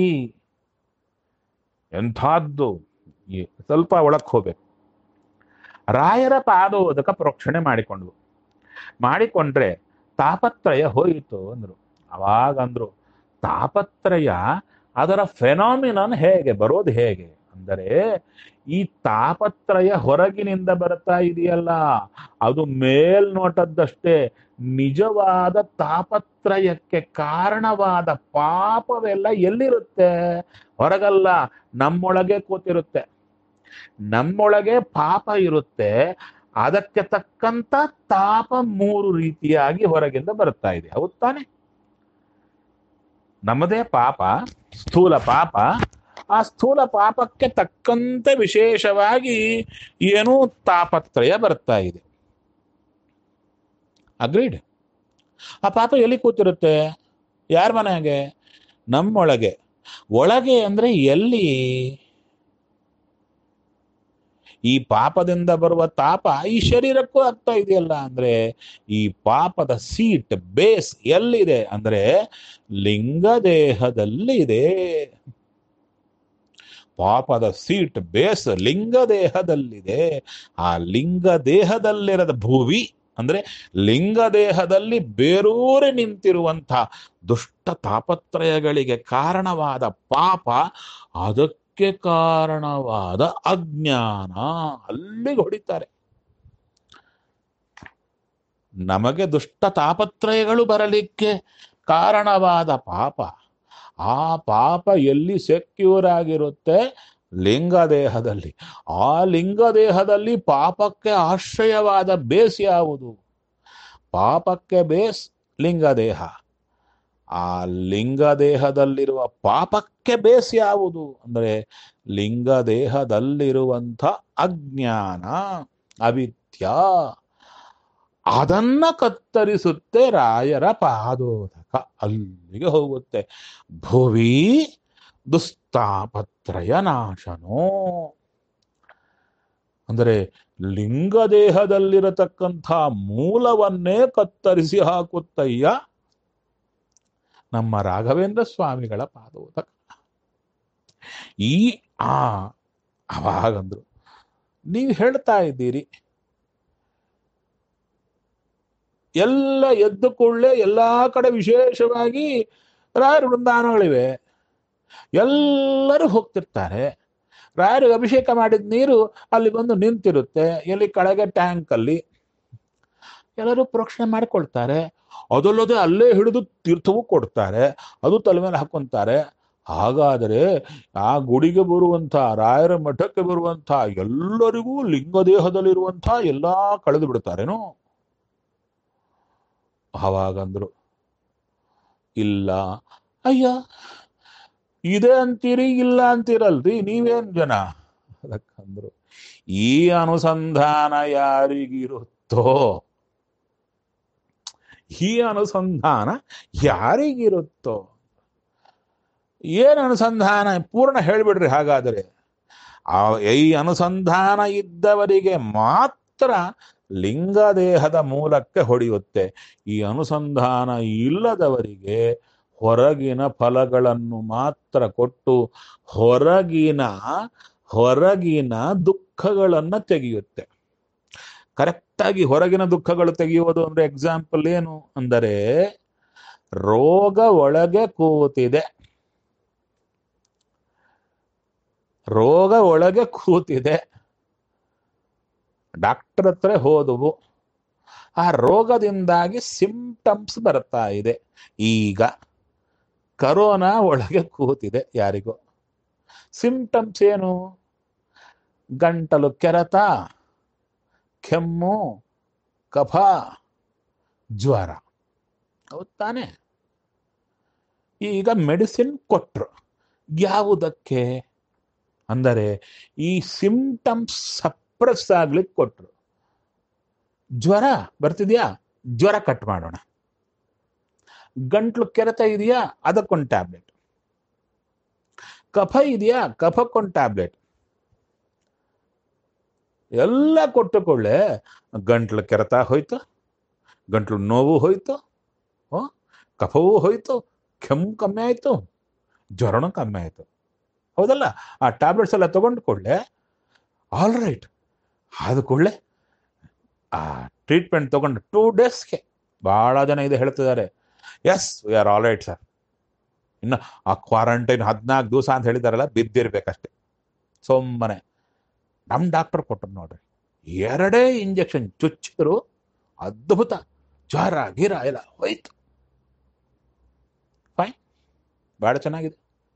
S1: ಎಂಥದ್ದು ಈ ಸ್ವಲ್ಪ ಒಳಕ್ ಹೋಗ್ಬೇಕು ರಾಯರ ಪಾದೋದಕ ಪ್ರೋಕ್ಷಣೆ ಮಾಡಿಕೊಂಡ್ವು ಮಾಡಿಕೊಂಡ್ರೆ ತಾಪತ್ರಯ ಹೋಯಿತು ಅಂದ್ರು ಅವಾಗ ಅಂದ್ರು ತಾಪತ್ರಯ ಅದರ ಫೆನಾಮಿನನ್ ಹೇಗೆ ಬರೋದು ಹೇಗೆ ಅಂದರೆ ಈ ತಾಪತ್ರಯ ಹೊರಗಿನಿಂದ ಬರ್ತಾ ಇದೆಯಲ್ಲ ಅದು ಮೇಲ್ನೋಟದ್ದಷ್ಟೇ ನಿಜವಾದ ತಾಪತ್ರಯಕ್ಕೆ ಕಾರಣವಾದ ಪಾಪವೆಲ್ಲ ಎಲ್ಲಿರುತ್ತೆ ಹೊರಗಲ್ಲ ನಮ್ಮೊಳಗೆ ಕೂತಿರುತ್ತೆ ನಮ್ಮೊಳಗೆ ಪಾಪ ಇರುತ್ತೆ ಅದಕ್ಕೆ ತಕ್ಕಂತ ತಾಪ ಮೂರು ರೀತಿಯಾಗಿ ಹೊರಗಿಂದ ಬರುತ್ತಾ ಇದೆ ಹೌದ್ ತಾನೆ ನಮ್ಮದೇ ಪಾಪ ಸ್ಥೂಲ ಪಾಪ ಆ ಸ್ಥೂಲ ಪಾಪಕ್ಕೆ ತಕ್ಕಂತೆ ವಿಶೇಷವಾಗಿ ಏನೂ ತಾಪತ್ರಯ ಬರ್ತಾ ಇದೆ ಅಗ್ರೀಡ್ ಆ ಪಾಪ ಎಲ್ಲಿ ಕೂತಿರುತ್ತೆ ಯಾರ ಮನೆಗೆ ನಮ್ಮೊಳಗೆ ಒಳಗೆ ಅಂದ್ರೆ ಎಲ್ಲಿ ಈ ಪಾಪದಿಂದ ಬರುವ ತಾಪ ಈ ಶರೀರಕ್ಕೂ ಆಗ್ತಾ ಇದೆಯಲ್ಲ ಅಂದ್ರೆ ಈ ಪಾಪದ ಸೀಟ್ ಬೇಸ್ ಎಲ್ಲಿದೆ ಅಂದ್ರೆ ಲಿಂಗದೇಹದಲ್ಲಿದೆ ಪಾಪದ ಸೀಟ್ ಬೇಸ್ ಲಿಂಗದೇಹದಲ್ಲಿದೆ ಆ ಲಿಂಗದೇಹದಲ್ಲಿರದ ಭೂವಿ ಅಂದ್ರೆ ಲಿಂಗದೇಹದಲ್ಲಿ ಬೇರೂರಿ ನಿಂತಿರುವಂಥ ದುಷ್ಟ ತಾಪತ್ರಯಗಳಿಗೆ ಕಾರಣವಾದ ಪಾಪ ಅದಕ್ಕೆ ಕಾರಣವಾದ ಅಜ್ಞಾನ ಅಲ್ಲಿಗೆ ಹೊಡಿತಾರೆ ನಮಗೆ ದುಷ್ಟ ತಾಪತ್ರಯಗಳು ಬರಲಿಕ್ಕೆ ಕಾರಣವಾದ ಪಾಪ ಆ ಪಾಪ ಎಲ್ಲಿ ಸೆಕ್ಯೂರ್ ಆಗಿರುತ್ತೆ ಲಿಂಗದೇಹದಲ್ಲಿ ಆ ಲಿಂಗದೇಹದಲ್ಲಿ ಪಾಪಕ್ಕೆ ಆಶ್ರಯವಾದ ಬೇಸ್ ಯಾವುದು ಪಾಪಕ್ಕೆ ಬೇಸ್ ಲಿಂಗದೇಹ ಆ ಲಿಂಗದೇಹದಲ್ಲಿರುವ ಪಾಪಕ್ಕೆ ಬೇಸ್ ಯಾವುದು ಅಂದರೆ ಲಿಂಗದೇಹದಲ್ಲಿರುವಂಥ ಅಜ್ಞಾನ ಅವಿದ್ಯ ಅದನ್ನ ಕತ್ತರಿಸುತ್ತೆ ರಾಯರ ಪಾದೋದಕ ಅಲ್ಲಿಗೆ ಹೋಗುತ್ತೆ ಭುವಿ ದುಸ್ತಾಪತ್ರಯ ನಾಶನೋ ಅಂದರೆ ಲಿಂಗದೇಹದಲ್ಲಿರತಕ್ಕಂಥ ಮೂಲವನ್ನೇ ಕತ್ತರಿಸಿ ಹಾಕುತ್ತಯ್ಯ ನಮ್ಮ ರಾಘವೇಂದ್ರ ಸ್ವಾಮಿಗಳ ಪಾದೋದಕ ಈ ಆ ಅವಾಗಂದ್ರು ನೀವು ಹೇಳ್ತಾ ಇದ್ದೀರಿ ಎಲ್ಲ ಎದ್ದು ಕೂಡಲೇ ಎಲ್ಲಾ ಕಡೆ ವಿಶೇಷವಾಗಿ ರಾಯರ ವೃಂದಾವನಗಳಿವೆ ಎಲ್ಲರೂ ಹೋಗ್ತಿರ್ತಾರೆ ರಾಯರಿಗೆ ಅಭಿಷೇಕ ಮಾಡಿದ ನೀರು ಅಲ್ಲಿ ಬಂದು ನಿಂತಿರುತ್ತೆ ಎಲ್ಲಿ ಕೆಳಗೆ ಟ್ಯಾಂಕ್ ಅಲ್ಲಿ ಎಲ್ಲರೂ ಪ್ರೋಕ್ಷಣೆ ಮಾಡಿಕೊಳ್ತಾರೆ ಅದಲ್ಲದೆ ಅಲ್ಲೇ ಹಿಡಿದು ತೀರ್ಥವೂ ಕೊಡ್ತಾರೆ ಅದು ತಲೆ ಮೇಲೆ ಹಾಕೊಂತಾರೆ ಹಾಗಾದರೆ ಆ ಗುಡಿಗೆ ಬರುವಂಥ ರಾಯರ ಮಠಕ್ಕೆ ಬರುವಂಥ ಎಲ್ಲರಿಗೂ ಲಿಂಗದೇಹದಲ್ಲಿರುವಂಥ ಎಲ್ಲಾ ಕಳೆದು ಬಿಡ್ತಾರೇನೋ ಅವಾಗಂದ್ರು ಇಲ್ಲ ಅಯ್ಯ ಇದೆ ಅಂತೀರಿ ಇಲ್ಲ ಅಂತೀರಲ್ರಿ ನೀವೇನ್ ಜನ ಅದಕ್ಕಂದ್ರು ಈ ಅನುಸಂಧಾನ ಯಾರಿಗಿರುತ್ತೋ ಈ ಅನುಸಂಧಾನ ಯಾರಿಗಿರುತ್ತೋ ಏನು ಅನುಸಂಧಾನ ಪೂರ್ಣ ಹೇಳ್ಬಿಡ್ರಿ ಹಾಗಾದರೆ ಆ ಈ ಅನುಸಂಧಾನ ಇದ್ದವರಿಗೆ ಮಾತ್ರ ಲಿಂಗದೇಹದ ಮೂಲಕ್ಕೆ ಹೊಡೆಯುತ್ತೆ ಈ ಅನುಸಂಧಾನ ಇಲ್ಲದವರಿಗೆ ಹೊರಗಿನ ಫಲಗಳನ್ನು ಮಾತ್ರ ಕೊಟ್ಟು ಹೊರಗಿನ ಹೊರಗಿನ ದುಃಖಗಳನ್ನ ತೆಗೆಯುತ್ತೆ ಕರೆಕ್ಟಾಗಿ ಹೊರಗಿನ ದುಃಖಗಳು ತೆಗೆಯುವುದು ಅಂದ್ರೆ ಎಕ್ಸಾಂಪಲ್ ಏನು ಅಂದರೆ ರೋಗ ಒಳಗೆ ಕೂತಿದೆ ರೋಗ ಒಳಗೆ ಕೂತಿದೆ ಡಾಕ್ಟರ್ ಹತ್ರ ಹೋದವು ಆ ರೋಗದಿಂದಾಗಿ ಸಿಂಪ್ಟಮ್ಸ್ ಬರ್ತಾ ಇದೆ ಈಗ ಕರೋನಾ ಒಳಗೆ ಕೂತಿದೆ ಯಾರಿಗೋ ಸಿಂಪ್ಟಮ್ಸ್ ಏನು ಗಂಟಲು ಕೆರೆತ ಕೆಮ್ಮು ಕಫ ಜ್ವರ ಹೌದ್ ತಾನೆ ಈಗ ಮೆಡಿಸಿನ್ ಕೊಟ್ರು ಯಾವುದಕ್ಕೆ ಅಂದರೆ ಈ ಸಿಂಪ್ಟಮ್ಸ್ ಸಪ್ರೆಸ್ ಆಗ್ಲಿಕ್ಕೆ ಕೊಟ್ರು ಜ್ವರ ಬರ್ತಿದ್ಯಾ ಜ್ವರ ಕಟ್ ಮಾಡೋಣ ಗಂಟ್ಲು ಕೆರೆತ ಇದೆಯಾ ಅದಕ್ಕೊಂದು ಟ್ಯಾಬ್ಲೆಟ್ ಕಫ ಇದೆಯಾ ಕಫಕ್ಕೊಂದು ಟ್ಯಾಬ್ಲೆಟ್ ಎಲ್ಲ ಕೊಟ್ಟುಕೊಳ್ಳೆ ಗಂಟ್ಲು ಕೆರೆತ ಹೋಯ್ತು ಗಂಟ್ಲು ನೋವು ಹೋಯ್ತು ಹೋ ಕಫವೂ ಹೋಯ್ತು ಕೆಮ್ಮು ಕಮ್ಮಿ ಆಯ್ತು ಜ್ವರನೂ ಕಮ್ಮಿ ಆಯ್ತು ಹೌದಲ್ಲ ಆ ಟ್ಯಾಬ್ಲೆಟ್ಸ್ ಎಲ್ಲ ತಗೊಂಡ್ಕೊಳ್ಳೆ ಆಲ್ ರೈಟ್ ಆದ ಕೂಡಲೇ ಆ ಟ್ರೀಟ್ಮೆಂಟ್ ತಗೊಂಡು ಟೂ ಡೇಸ್ಗೆ ಭಾಳ ಜನ ಇದು ಹೇಳ್ತಿದ್ದಾರೆ yes we are all right sir ಇನ್ನು ಆ ಕ್ವಾರಂಟೈನ್ ಹದಿನಾಲ್ಕು ದಿವಸ ಅಂತ ಹೇಳಿದಾರಲ್ಲ ಬಿದ್ದಿರ್ಬೇಕಷ್ಟೆ ಸೊಮ್ಮನೆ ನಮ್ಮ ಡಾಕ್ಟರ್ ಕೊಟ್ಟರು ನೋಡ್ರಿ ಎರಡೇ ಇಂಜೆಕ್ಷನ್ ಚುಚ್ಚಿದ್ರು ಅದ್ಭುತ ಜ್ವರ ಗಿರ ಎಲ್ಲ ಹೋಯ್ತು ಫೈನ್ ಭಾಳ ಚೆನ್ನಾಗಿದೆ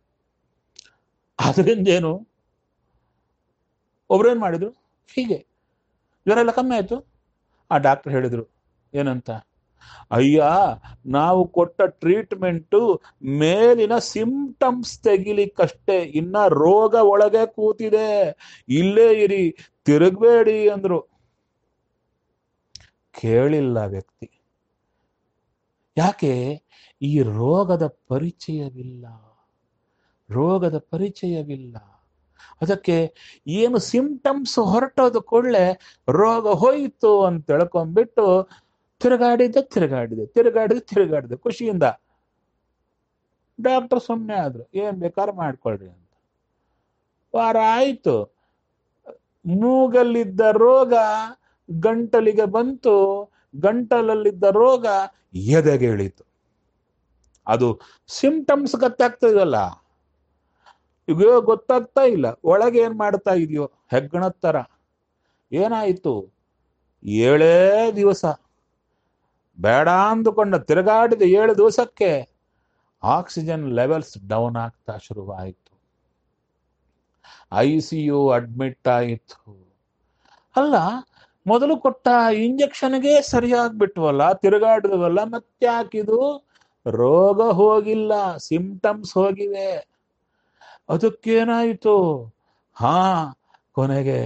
S1: ಅದರಿಂದ ಏನು ಒಬ್ರೇನ್ ಮಾಡಿದ್ರು ಹೀಗೆ ಜ್ವರ ಎಲ್ಲ ಕಮ್ಮಿ ಆಯ್ತು ಆ ಡಾಕ್ಟರ್ ಹೇಳಿದ್ರು ಏನಂತ ಅಯ್ಯ ನಾವು ಕೊಟ್ಟ ಟ್ರೀಟ್ಮೆಂಟು ಮೇಲಿನ ಸಿಂಪ್ಟಮ್ಸ್ ತೆಗಿಲಿಕ್ಕಷ್ಟೇ ಇನ್ನ ರೋಗ ಒಳಗೆ ಕೂತಿದೆ ಇಲ್ಲೇ ಇರಿ ತಿರುಗಬೇಡಿ ಅಂದ್ರು ಕೇಳಿಲ್ಲ ವ್ಯಕ್ತಿ ಯಾಕೆ ಈ ರೋಗದ ಪರಿಚಯವಿಲ್ಲ ರೋಗದ ಪರಿಚಯವಿಲ್ಲ ಅದಕ್ಕೆ ಏನು ಸಿಂಪ್ಟಮ್ಸ್ ಹೊರಟೋದು ಕೂಡಲೇ ರೋಗ ಹೋಯಿತು ಅಂತ ತಿಳ್ಕೊಂಡ್ಬಿಟ್ಟು ತಿರುಗಾಡಿದೆ ತಿರುಗಾಡಿದೆ ತಿರುಗಾಡಿದೆ ತಿರುಗಾಡಿದೆ ಖುಷಿಯಿಂದ ಡಾಕ್ಟರ್ ಸುಮ್ಮನೆ ಆದ್ರು ಏನ್ ಬೇಕಾದ್ರೆ ಮಾಡ್ಕೊಳ್ರಿ ಅಂತ ವಾರ ಆಯ್ತು ಮೂಗಲ್ಲಿದ್ದ ರೋಗ ಗಂಟಲಿಗೆ ಬಂತು ಗಂಟಲಲ್ಲಿದ್ದ ರೋಗ ಎದೆಗೆ ಇಳಿತು ಅದು ಸಿಂಪ್ಟಮ್ಸ್ ಗೊತ್ತಾಗ್ತದಲ್ಲ ಈಗ ಗೊತ್ತಾಗ್ತಾ ಇಲ್ಲ ಒಳಗೆ ಏನ್ ಮಾಡ್ತಾ ಇದೆಯೋ ಹೆಗ್ಗಣದ ತರ ಏನಾಯಿತು ಏಳೇ ದಿವಸ ಬೇಡ ಅಂದುಕೊಂಡ ತಿರುಗಾಡಿದ ಏಳು ದಿವಸಕ್ಕೆ ಆಕ್ಸಿಜನ್ ಲೆವೆಲ್ಸ್ ಡೌನ್ ಆಗ್ತಾ ಶುರುವಾಯಿತು ಐ ಸಿ ಯು ಅಡ್ಮಿಟ್ ಆಯಿತು ಅಲ್ಲ ಮೊದಲು ಕೊಟ್ಟ ಇಂಜೆಕ್ಷನ್ಗೆ ಸರಿಯಾಗ್ಬಿಟ್ವಲ್ಲ ತಿರುಗಾಡಿದ್ವಲ್ಲ ಮತ್ತ್ಯಾಕಿದು ರೋಗ ಹೋಗಿಲ್ಲ ಸಿಂಪ್ಟಮ್ಸ್ ಹೋಗಿವೆ ಅದಕ್ಕೇನಾಯಿತು ಹಾ ಕೊನೆಗೆ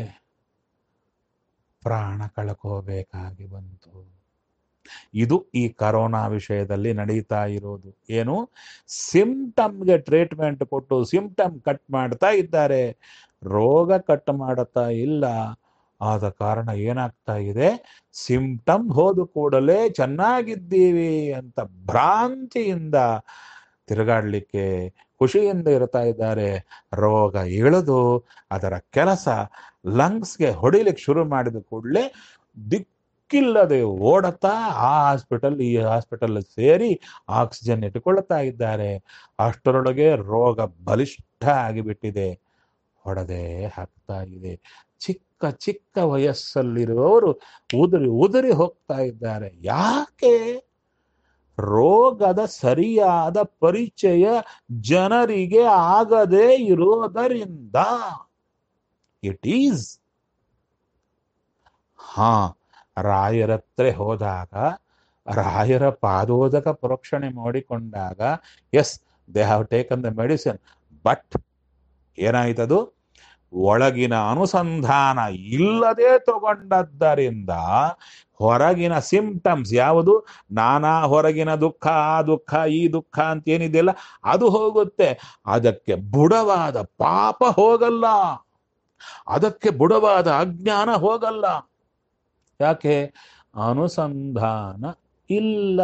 S1: ಪ್ರಾಣ ಕಳ್ಕೋಬೇಕಾಗಿ ಬಂತು ಇದು ಈ ಕರೋನಾ ವಿಷಯದಲ್ಲಿ ನಡೀತಾ ಇರೋದು ಏನು ಸಿಂಪ್ಟಮ್ಗೆ ಟ್ರೀಟ್ಮೆಂಟ್ ಕೊಟ್ಟು ಸಿಂಪ್ಟಮ್ ಕಟ್ ಮಾಡ್ತಾ ಇದ್ದಾರೆ ರೋಗ ಕಟ್ ಮಾಡುತ್ತಾ ಇಲ್ಲ ಆದ ಕಾರಣ ಏನಾಗ್ತಾ ಇದೆ ಸಿಂಪ್ಟಮ್ ಹೋದ ಕೂಡಲೇ ಚೆನ್ನಾಗಿದ್ದೀವಿ ಅಂತ ಭ್ರಾಂತಿಯಿಂದ ತಿರುಗಾಡ್ಲಿಕ್ಕೆ ಖುಷಿಯಿಂದ ಇರ್ತಾ ಇದ್ದಾರೆ ರೋಗ ಇಳಿದು ಅದರ ಕೆಲಸ ಲಂಗ್ಸ್ಗೆ ಹೊಡಿಲಿಕ್ಕೆ ಶುರು ಮಾಡಿದ ಕೂಡಲೇ ದಿಕ್ಕಿಲ್ಲದೆ ಓಡತಾ ಆ ಹಾಸ್ಪಿಟಲ್ ಈ ಹಾಸ್ಪಿಟಲ್ ಸೇರಿ ಆಕ್ಸಿಜನ್ ಇಟ್ಟುಕೊಳ್ತಾ ಇದ್ದಾರೆ ಅಷ್ಟರೊಳಗೆ ರೋಗ ಬಲಿಷ್ಠ ಆಗಿಬಿಟ್ಟಿದೆ ಹೊಡೆದೇ ಹಾಕ್ತಾ ಇದೆ ಚಿಕ್ಕ ಚಿಕ್ಕ ವಯಸ್ಸಲ್ಲಿರುವವರು ಉದುರಿ ಉದುರಿ ಹೋಗ್ತಾ ಇದ್ದಾರೆ ಯಾಕೆ ರೋಗದ ಸರಿಯಾದ ಪರಿಚಯ ಜನರಿಗೆ ಆಗದೇ ಇರೋದರಿಂದ ಇಟ್ ಈಸ್ ಹಾ ರಾಯರತ್ರ ಹೋದಾಗ ರಾಯರ ಪಾದೋದಕ ಪ್ರೋಕ್ಷಣೆ ಮಾಡಿಕೊಂಡಾಗ yes they have taken the medicine but ಏನಾಯ್ತದು ಒಳಗಿನ ಅನುಸಂಧಾನ ಇಲ್ಲದೆ ತಗೊಂಡದ್ದರಿಂದ ಹೊರಗಿನ ಸಿಂಪ್ಟಮ್ಸ್ ಯಾವುದು ನಾನಾ ಹೊರಗಿನ ದುಃಖ ಆ ದುಃಖ ಈ ದುಃಖ ಅಂತ ಏನಿದೆಯಲ್ಲ ಅದು ಹೋಗುತ್ತೆ ಅದಕ್ಕೆ ಬುಡವಾದ ಪಾಪ ಹೋಗಲ್ಲ ಅದಕ್ಕೆ ಬುಡವಾದ ಅಜ್ಞಾನ ಹೋಗಲ್ಲ ಯಾಕೆ ಅನುಸಂಧಾನ ಇಲ್ಲ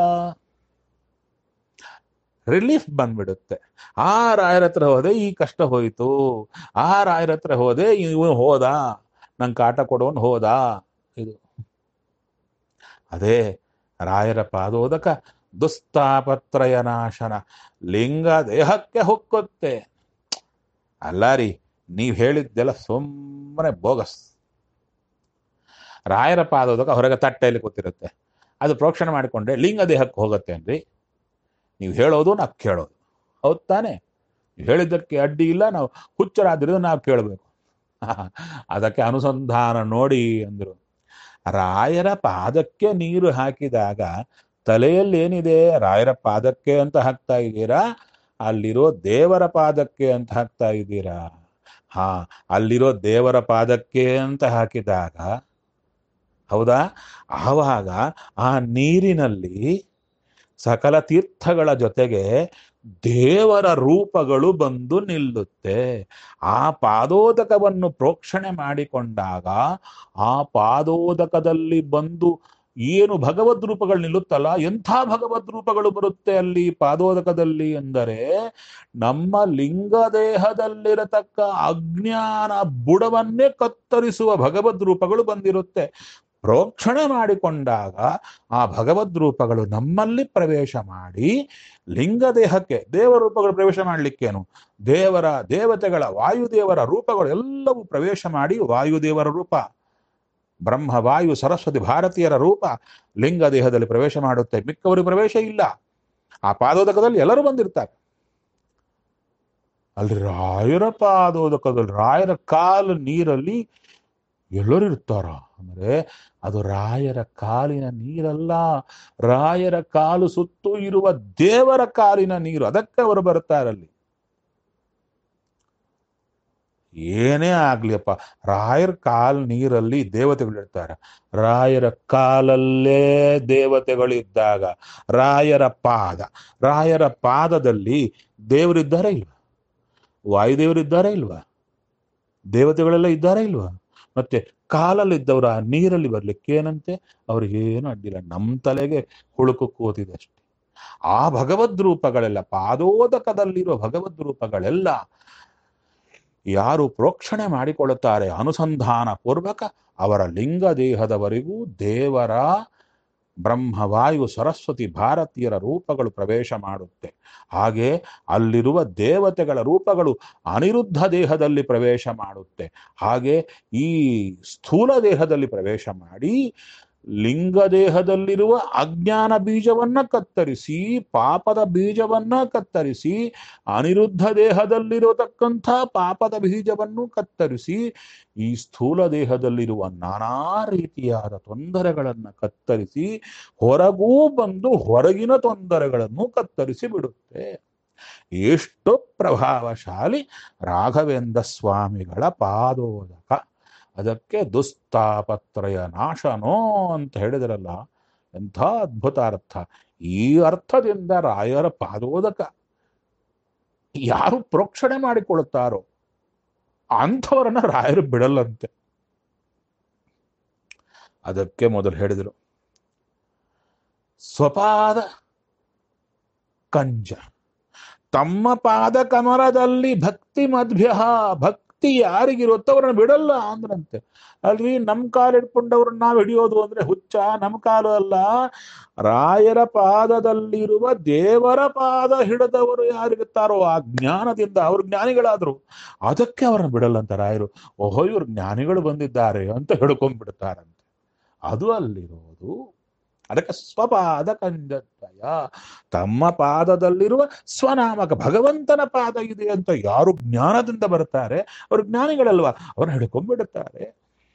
S1: ರಿಲೀಫ್ ಬಂದ್ಬಿಡುತ್ತೆ ಆ ರಾಯರ ಹತ್ರ ಹೋದೆ ಈ ಕಷ್ಟ ಹೋಯಿತು ಆ ರಾಯರ ಹತ್ರ ಹೋದೆ ಇವನು ಹೋದ ನಂಗೆ ಕಾಟ ಕೊಡೋನ್ ಹೋದ ಇದು ಅದೇ ರಾಯರ ಪಾದೋದಕ ದುಸ್ತಾಪತ್ರಯ ನಾಶನ ಲಿಂಗ ದೇಹಕ್ಕೆ ಹೊಕ್ಕುತ್ತೆ ಅಲ್ಲ ರೀ ನೀವು ಹೇಳಿದ್ದೆಲ್ಲ ಸುಮ್ಮನೆ ಬೋಗಸ್ ರಾಯರ ಪಾದೋದಕ ಹೊರಗೆ ತಟ್ಟೆಯಲ್ಲಿ ಕೂತಿರುತ್ತೆ ಅದು ಪ್ರೋಕ್ಷಣೆ ಮಾಡಿಕೊಂಡ್ರೆ ಲಿಂಗ ದೇಹಕ್ಕೆ ಹೋಗುತ್ತೆ ಅನ್ರಿ ನೀವು ಹೇಳೋದು ನಾವು ಕೇಳೋದು ಹೌದ್ ತಾನೆ ನೀವು ಹೇಳಿದ್ದಕ್ಕೆ ಅಡ್ಡಿ ಇಲ್ಲ ನಾವು ಹುಚ್ಚರಾದ್ರಿಂದ ನಾವು ಕೇಳಬೇಕು ಅದಕ್ಕೆ ಅನುಸಂಧಾನ ನೋಡಿ ಅಂದ್ರು ರಾಯರ ಪಾದಕ್ಕೆ ನೀರು ಹಾಕಿದಾಗ ತಲೆಯಲ್ಲಿ ಏನಿದೆ ರಾಯರ ಪಾದಕ್ಕೆ ಅಂತ ಹಾಕ್ತಾ ಇದ್ದೀರಾ ಅಲ್ಲಿರೋ ದೇವರ ಪಾದಕ್ಕೆ ಅಂತ ಹಾಕ್ತಾ ಇದ್ದೀರಾ ಹಾ ಅಲ್ಲಿರೋ ದೇವರ ಪಾದಕ್ಕೆ ಅಂತ ಹಾಕಿದಾಗ ಹೌದಾ ಆವಾಗ ಆ ನೀರಿನಲ್ಲಿ ಸಕಲ ತೀರ್ಥಗಳ ಜೊತೆಗೆ ದೇವರ ರೂಪಗಳು ಬಂದು ನಿಲ್ಲುತ್ತೆ ಆ ಪಾದೋದಕವನ್ನು ಪ್ರೋಕ್ಷಣೆ ಮಾಡಿಕೊಂಡಾಗ ಆ ಪಾದೋದಕದಲ್ಲಿ ಬಂದು ಏನು ಭಗವದ್ ರೂಪಗಳು ನಿಲ್ಲುತ್ತಲ್ಲ ಎಂಥ ಭಗವದ್ ರೂಪಗಳು ಬರುತ್ತೆ ಅಲ್ಲಿ ಪಾದೋದಕದಲ್ಲಿ ಎಂದರೆ ನಮ್ಮ ಲಿಂಗ ದೇಹದಲ್ಲಿರತಕ್ಕ ಅಜ್ಞಾನ ಬುಡವನ್ನೇ ಕತ್ತರಿಸುವ ಭಗವದ್ ರೂಪಗಳು ಬಂದಿರುತ್ತೆ ಪ್ರೋಕ್ಷಣೆ ಮಾಡಿಕೊಂಡಾಗ ಆ ಭಗವದ್ ರೂಪಗಳು ನಮ್ಮಲ್ಲಿ ಪ್ರವೇಶ ಮಾಡಿ ಲಿಂಗ ದೇಹಕ್ಕೆ ದೇವ ರೂಪಗಳು ಪ್ರವೇಶ ಮಾಡಲಿಕ್ಕೇನು ದೇವರ ದೇವತೆಗಳ ವಾಯುದೇವರ ರೂಪಗಳು ಎಲ್ಲವೂ ಪ್ರವೇಶ ಮಾಡಿ ವಾಯುದೇವರ ರೂಪ ಬ್ರಹ್ಮ ವಾಯು ಸರಸ್ವತಿ ಭಾರತೀಯರ ರೂಪ ಲಿಂಗ ದೇಹದಲ್ಲಿ ಪ್ರವೇಶ ಮಾಡುತ್ತೆ ಮಿಕ್ಕವರಿಗೆ ಪ್ರವೇಶ ಇಲ್ಲ ಆ ಪಾದೋದಕದಲ್ಲಿ ಎಲ್ಲರೂ ಬಂದಿರ್ತಾರೆ ಅಲ್ಲಿ ರಾಯರ ಪಾದೋದಕದಲ್ಲಿ ರಾಯರ ಕಾಲು ನೀರಲ್ಲಿ ಎಲ್ಲರೂ ಇರ್ತಾರ ಅಂದ್ರೆ ಅದು ರಾಯರ ಕಾಲಿನ ನೀರಲ್ಲ ರಾಯರ ಕಾಲು ಸುತ್ತು ಇರುವ ದೇವರ ಕಾಲಿನ ನೀರು ಅದಕ್ಕೆ ಅವರು ಬರ್ತಾರಲ್ಲಿ ಏನೇ ಆಗ್ಲಿಯಪ್ಪ ರಾಯರ ಕಾಲ್ ನೀರಲ್ಲಿ ದೇವತೆಗಳು ಇರ್ತಾರೆ ರಾಯರ ಕಾಲಲ್ಲೇ ದೇವತೆಗಳಿದ್ದಾಗ ರಾಯರ ಪಾದ ರಾಯರ ಪಾದದಲ್ಲಿ ದೇವರಿದ್ದಾರೆ ಇಲ್ವಾ ವಾಯುದೇವರಿದ್ದಾರೆ ಇಲ್ವಾ ದೇವತೆಗಳೆಲ್ಲ ಇದ್ದಾರೆ ಇಲ್ವಾ ಮತ್ತೆ ಕಾಲಲ್ಲಿದ್ದವ್ರ ಆ ನೀರಲ್ಲಿ ಬರ್ಲಿಕ್ಕೆ ಏನಂತೆ ಅವ್ರಿಗೇನು ಅಡ್ಡಿಲ್ಲ ನಮ್ಮ ತಲೆಗೆ ಹುಳುಕು ಕೂತಿದೆ ಅಷ್ಟೆ ಆ ಭಗವದ್ ರೂಪಗಳೆಲ್ಲ ಪಾದೋದಕದಲ್ಲಿರುವ ಭಗವದ್ ರೂಪಗಳೆಲ್ಲ ಯಾರು ಪ್ರೋಕ್ಷಣೆ ಮಾಡಿಕೊಳ್ಳುತ್ತಾರೆ ಅನುಸಂಧಾನ ಪೂರ್ವಕ ಅವರ ಲಿಂಗ ದೇಹದವರೆಗೂ ದೇವರ ಬ್ರಹ್ಮವಾಯು ಸರಸ್ವತಿ ಭಾರತೀಯರ ರೂಪಗಳು ಪ್ರವೇಶ ಮಾಡುತ್ತೆ ಹಾಗೆ ಅಲ್ಲಿರುವ ದೇವತೆಗಳ ರೂಪಗಳು ಅನಿರುದ್ಧ ದೇಹದಲ್ಲಿ ಪ್ರವೇಶ ಮಾಡುತ್ತೆ ಹಾಗೆ ಈ ಸ್ಥೂಲ ದೇಹದಲ್ಲಿ ಪ್ರವೇಶ ಮಾಡಿ ಲಿಂಗ ದೇಹದಲ್ಲಿರುವ ಅಜ್ಞಾನ ಬೀಜವನ್ನ ಕತ್ತರಿಸಿ ಪಾಪದ ಬೀಜವನ್ನ ಕತ್ತರಿಸಿ ಅನಿರುದ್ಧ ದೇಹದಲ್ಲಿರತಕ್ಕಂಥ ಪಾಪದ ಬೀಜವನ್ನು ಕತ್ತರಿಸಿ ಈ ಸ್ಥೂಲ ದೇಹದಲ್ಲಿರುವ ನಾನಾ ರೀತಿಯಾದ ತೊಂದರೆಗಳನ್ನು ಕತ್ತರಿಸಿ ಹೊರಗೂ ಬಂದು ಹೊರಗಿನ ತೊಂದರೆಗಳನ್ನು ಕತ್ತರಿಸಿ ಬಿಡುತ್ತೆ ಎಷ್ಟು ಪ್ರಭಾವಶಾಲಿ ರಾಘವೇಂದ್ರ ಸ್ವಾಮಿಗಳ ಪಾದೋದಕ ಅದಕ್ಕೆ ದುಸ್ತಾಪತ್ರಯ ನಾಶನೋ ಅಂತ ಹೇಳಿದ್ರಲ್ಲ ಎಂಥ ಅದ್ಭುತ ಅರ್ಥ ಈ ಅರ್ಥದಿಂದ ರಾಯರ ಪಾದೋದಕ ಯಾರು ಪ್ರೋಕ್ಷಣೆ ಮಾಡಿಕೊಳ್ಳುತ್ತಾರೋ ಅಂಥವರನ್ನ ರಾಯರು ಬಿಡಲ್ಲಂತೆ ಅದಕ್ಕೆ ಮೊದಲು ಹೇಳಿದರು ಸ್ವಪಾದ ಕಂಜ ತಮ್ಮ ಪಾದ ಕಮಲದಲ್ಲಿ ಭಕ್ತಿ ಮಧ್ಯ ಭಕ್ತಿ ಯಾರಿಗಿರುತ್ತೋ ಅವ್ರನ್ನ ಬಿಡಲ್ಲ ಅಂದ್ರಂತೆ ಅಲ್ರಿ ನಮ್ ಕಾಲು ಇಟ್ಕೊಂಡವ್ರನ್ನ ನಾವ್ ಹಿಡಿಯೋದು ಅಂದ್ರೆ ಹುಚ್ಚ ನಮ್ ಕಾಲು ಅಲ್ಲ ರಾಯರ ಪಾದದಲ್ಲಿರುವ ದೇವರ ಪಾದ ಹಿಡಿದವರು ಯಾರಿರುತ್ತಾರೋ ಆ ಜ್ಞಾನದಿಂದ ಅವ್ರ ಜ್ಞಾನಿಗಳಾದ್ರು ಅದಕ್ಕೆ ಅವ್ರನ್ನ ಬಿಡಲ್ಲ ಅಂತ ರಾಯರು ಓಹೋ ಇವ್ರು ಜ್ಞಾನಿಗಳು ಬಂದಿದ್ದಾರೆ ಅಂತ ಹಿಡ್ಕೊಂಡ್ಬಿಡ್ತಾರಂತೆ ಅದು ಅಲ್ಲಿರೋದು ಅದಕ್ಕೆ ಸ್ವಪಾದ ಕಂಜತ್ವಯ ತಮ್ಮ ಪಾದದಲ್ಲಿರುವ ಸ್ವನಾಮಕ ಭಗವಂತನ ಪಾದ ಇದೆ ಅಂತ ಯಾರು ಜ್ಞಾನದಿಂದ ಬರ್ತಾರೆ ಅವರು ಜ್ಞಾನಿಗಳಲ್ವಾ ಅವ್ರನ್ನ ಹಿಡ್ಕೊಂಡ್ಬಿಡುತ್ತಾರೆ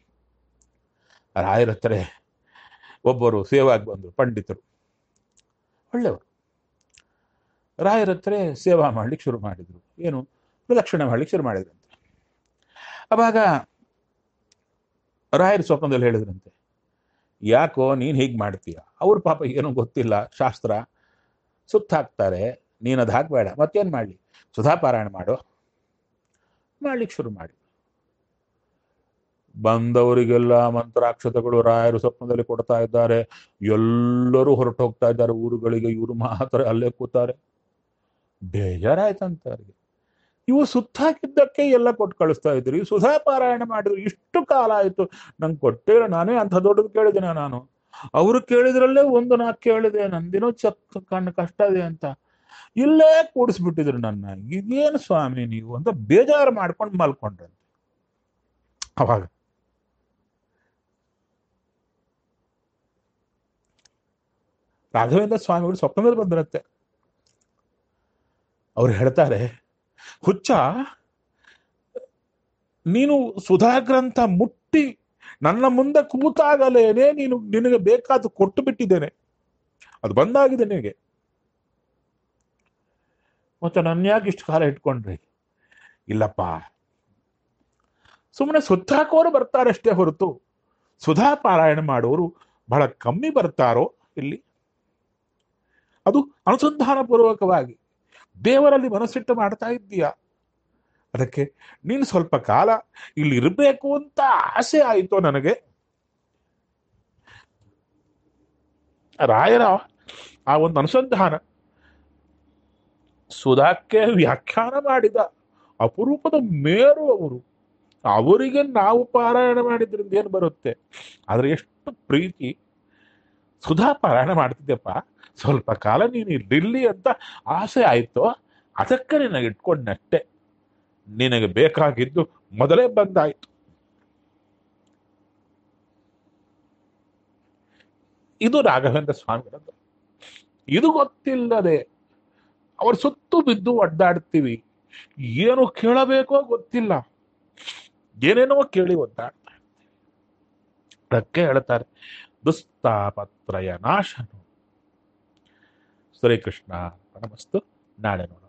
S1: ರಾಯರ ಹತ್ರ ಒಬ್ಬರು ಸೇವಾಗಿ ಬಂದರು ಪಂಡಿತರು ಒಳ್ಳೆಯವರು ರಾಯರ ಹತ್ರ ಸೇವಾ ಮಾಡ್ಲಿಕ್ಕೆ ಶುರು ಮಾಡಿದ್ರು ಏನು ಪ್ರದಕ್ಷಿಣೆ ಮಾಡ್ಲಿಕ್ಕೆ ಶುರು ಮಾಡಿದ್ರಂತೆ ಅವಾಗ ರಾಯರ ಸ್ವಪ್ನದಲ್ಲಿ ಹೇಳಿದ್ರಂತೆ ಯಾಕೋ ನೀನ್ ಹೀಗೆ ಮಾಡ್ತೀಯ ಅವ್ರ ಪಾಪ ಏನೂ ಗೊತ್ತಿಲ್ಲ ಶಾಸ್ತ್ರ ಸುತ್ತ ಹಾಕ್ತಾರೆ ನೀನು ಅದು ಹಾಕಬೇಡ ಮತ್ತೇನು ಮಾಡಲಿ ಸುಧಾಪಾರಾಯಣ ಮಾಡು ಮಾಡ್ಲಿಕ್ಕೆ ಶುರು ಮಾಡಿ ಬಂದವರಿಗೆಲ್ಲ ಮಂತ್ರಾಕ್ಷತಗಳು ರಾಯರು ಸ್ವಪ್ನದಲ್ಲಿ ಕೊಡ್ತಾ ಇದ್ದಾರೆ ಎಲ್ಲರೂ ಹೊರಟು ಹೋಗ್ತಾ ಇದ್ದಾರೆ ಊರುಗಳಿಗೆ ಇವರು ಮಾತ್ರ ಅಲ್ಲೇ ಕೂತಾರೆ ಬೇಜಾರಾಯ್ತಂತ ಅವ್ರಿಗೆ ಇವು ಸುತ್ತಾಕಿದ್ದಕ್ಕೆ ಎಲ್ಲ ಕೊಟ್ಟು ಕಳಿಸ್ತಾ ಇದ್ರು ಈ ಸುಧಾ ಪಾರಾಯಣ ಮಾಡಿದ್ರು ಇಷ್ಟು ಕಾಲ ಆಯ್ತು ನಂಗೆ ಕೊಟ್ಟೇ ಇಲ್ಲ ನಾನೇ ಅಂಥ ದೊಡ್ಡದು ಕೇಳಿದ್ದೇನೆ ನಾನು ಅವರು ಕೇಳಿದ್ರಲ್ಲೇ ಒಂದು ನಾ ಕೇಳಿದೆ ನಂದಿನೋ ಚಕ್ ಕಣ್ಣು ಕಷ್ಟ ಇದೆ ಅಂತ ಇಲ್ಲೇ ಕೂಡಿಸ್ಬಿಟ್ಟಿದ್ರು ನನ್ನ ಇದೇನು ಸ್ವಾಮಿ ನೀವು ಅಂತ ಬೇಜಾರು ಮಾಡ್ಕೊಂಡು ಮಲ್ಕೊಂಡ್ರಂತೆ ಅವಾಗ ರಾಘವೇಂದ್ರ ಸ್ವಾಮಿಗಳು ಸ್ವಪ್ನದಲ್ಲಿ ಬಂದಿರತ್ತೆ ಅವ್ರು ಹೇಳ್ತಾರೆ ಹುಚ್ಚ ನೀನು ಸುಧಾ ಗ್ರಂಥ ಮುಟ್ಟಿ ನನ್ನ ಮುಂದೆ ಕೂತಾಗಲೇನೆ ನೀನು ನಿನಗೆ ಬೇಕಾದ ಕೊಟ್ಟು ಬಿಟ್ಟಿದ್ದೇನೆ ಅದು ಬಂದಾಗಿದೆ ನಿನಗೆ ಮತ್ತೆ ನನ್ನ ಯಾಕೆ ಇಷ್ಟು ಕಾಲ ಇಟ್ಕೊಂಡ್ರಿ ಇಲ್ಲಪ್ಪ ಸುಮ್ಮನೆ ಸುತ್ತಾಕೋರು ಬರ್ತಾರೆ ಅಷ್ಟೇ ಹೊರತು ಸುಧಾ ಪಾರಾಯಣ ಮಾಡೋರು ಬಹಳ ಕಮ್ಮಿ ಬರ್ತಾರೋ ಇಲ್ಲಿ ಅದು ಅನುಸಂಧಾನ ಪೂರ್ವಕವಾಗಿ ದೇವರಲ್ಲಿ ಮನಸ್ಸಿಟ್ಟು ಮಾಡ್ತಾ ಇದ್ದೀಯಾ ಅದಕ್ಕೆ ನೀನು ಸ್ವಲ್ಪ ಕಾಲ ಇಲ್ಲಿ ಇರಬೇಕು ಅಂತ ಆಸೆ ಆಯಿತು ನನಗೆ ರಾಯರ ಆ ಒಂದು ಅನುಸಂಧಾನ ಸುಧಾಕ್ಕೆ ವ್ಯಾಖ್ಯಾನ ಮಾಡಿದ ಅಪರೂಪದ ಮೇರು ಅವರು ಅವರಿಗೆ ನಾವು ಪಾರಾಯಣ ಮಾಡಿದ್ರಿಂದ ಏನು ಬರುತ್ತೆ ಆದ್ರೆ ಎಷ್ಟು ಪ್ರೀತಿ ಸುಧಾ ಪಾರಾಯಣ ಮಾಡ್ತಿದ್ದೆಪ್ಪ ಸ್ವಲ್ಪ ಕಾಲ ನೀನು ಇಲ್ಲಿರ್ಲಿ ಅಂತ ಆಸೆ ಆಯ್ತು ಅದಕ್ಕೆ ನಿನಗೆ ಇಟ್ಕೊಂಡಷ್ಟೆ ನಿನಗೆ ಬೇಕಾಗಿದ್ದು ಮೊದಲೇ ಬಂದಾಯ್ತು ಇದು ರಾಘವೇಂದ್ರ ಸ್ವಾಮಿಗಳದ್ದು ಇದು ಗೊತ್ತಿಲ್ಲದೆ ಅವ್ರ ಸುತ್ತು ಬಿದ್ದು ಒದ್ದಾಡ್ತೀವಿ ಏನು ಕೇಳಬೇಕೋ ಗೊತ್ತಿಲ್ಲ ಏನೇನೋ ಕೇಳಿ ಒದ್ದಾಡ್ತಾ ಅದಕ್ಕೆ ಹೇಳ್ತಾರೆ ದುಸ್ತಾಪತ್ರಯ ನಾಶನು ಶ್ರೀಕೃಷ್ಣ ನಮಸ್ತು ನಾಳೆ ನೋಡೋಣ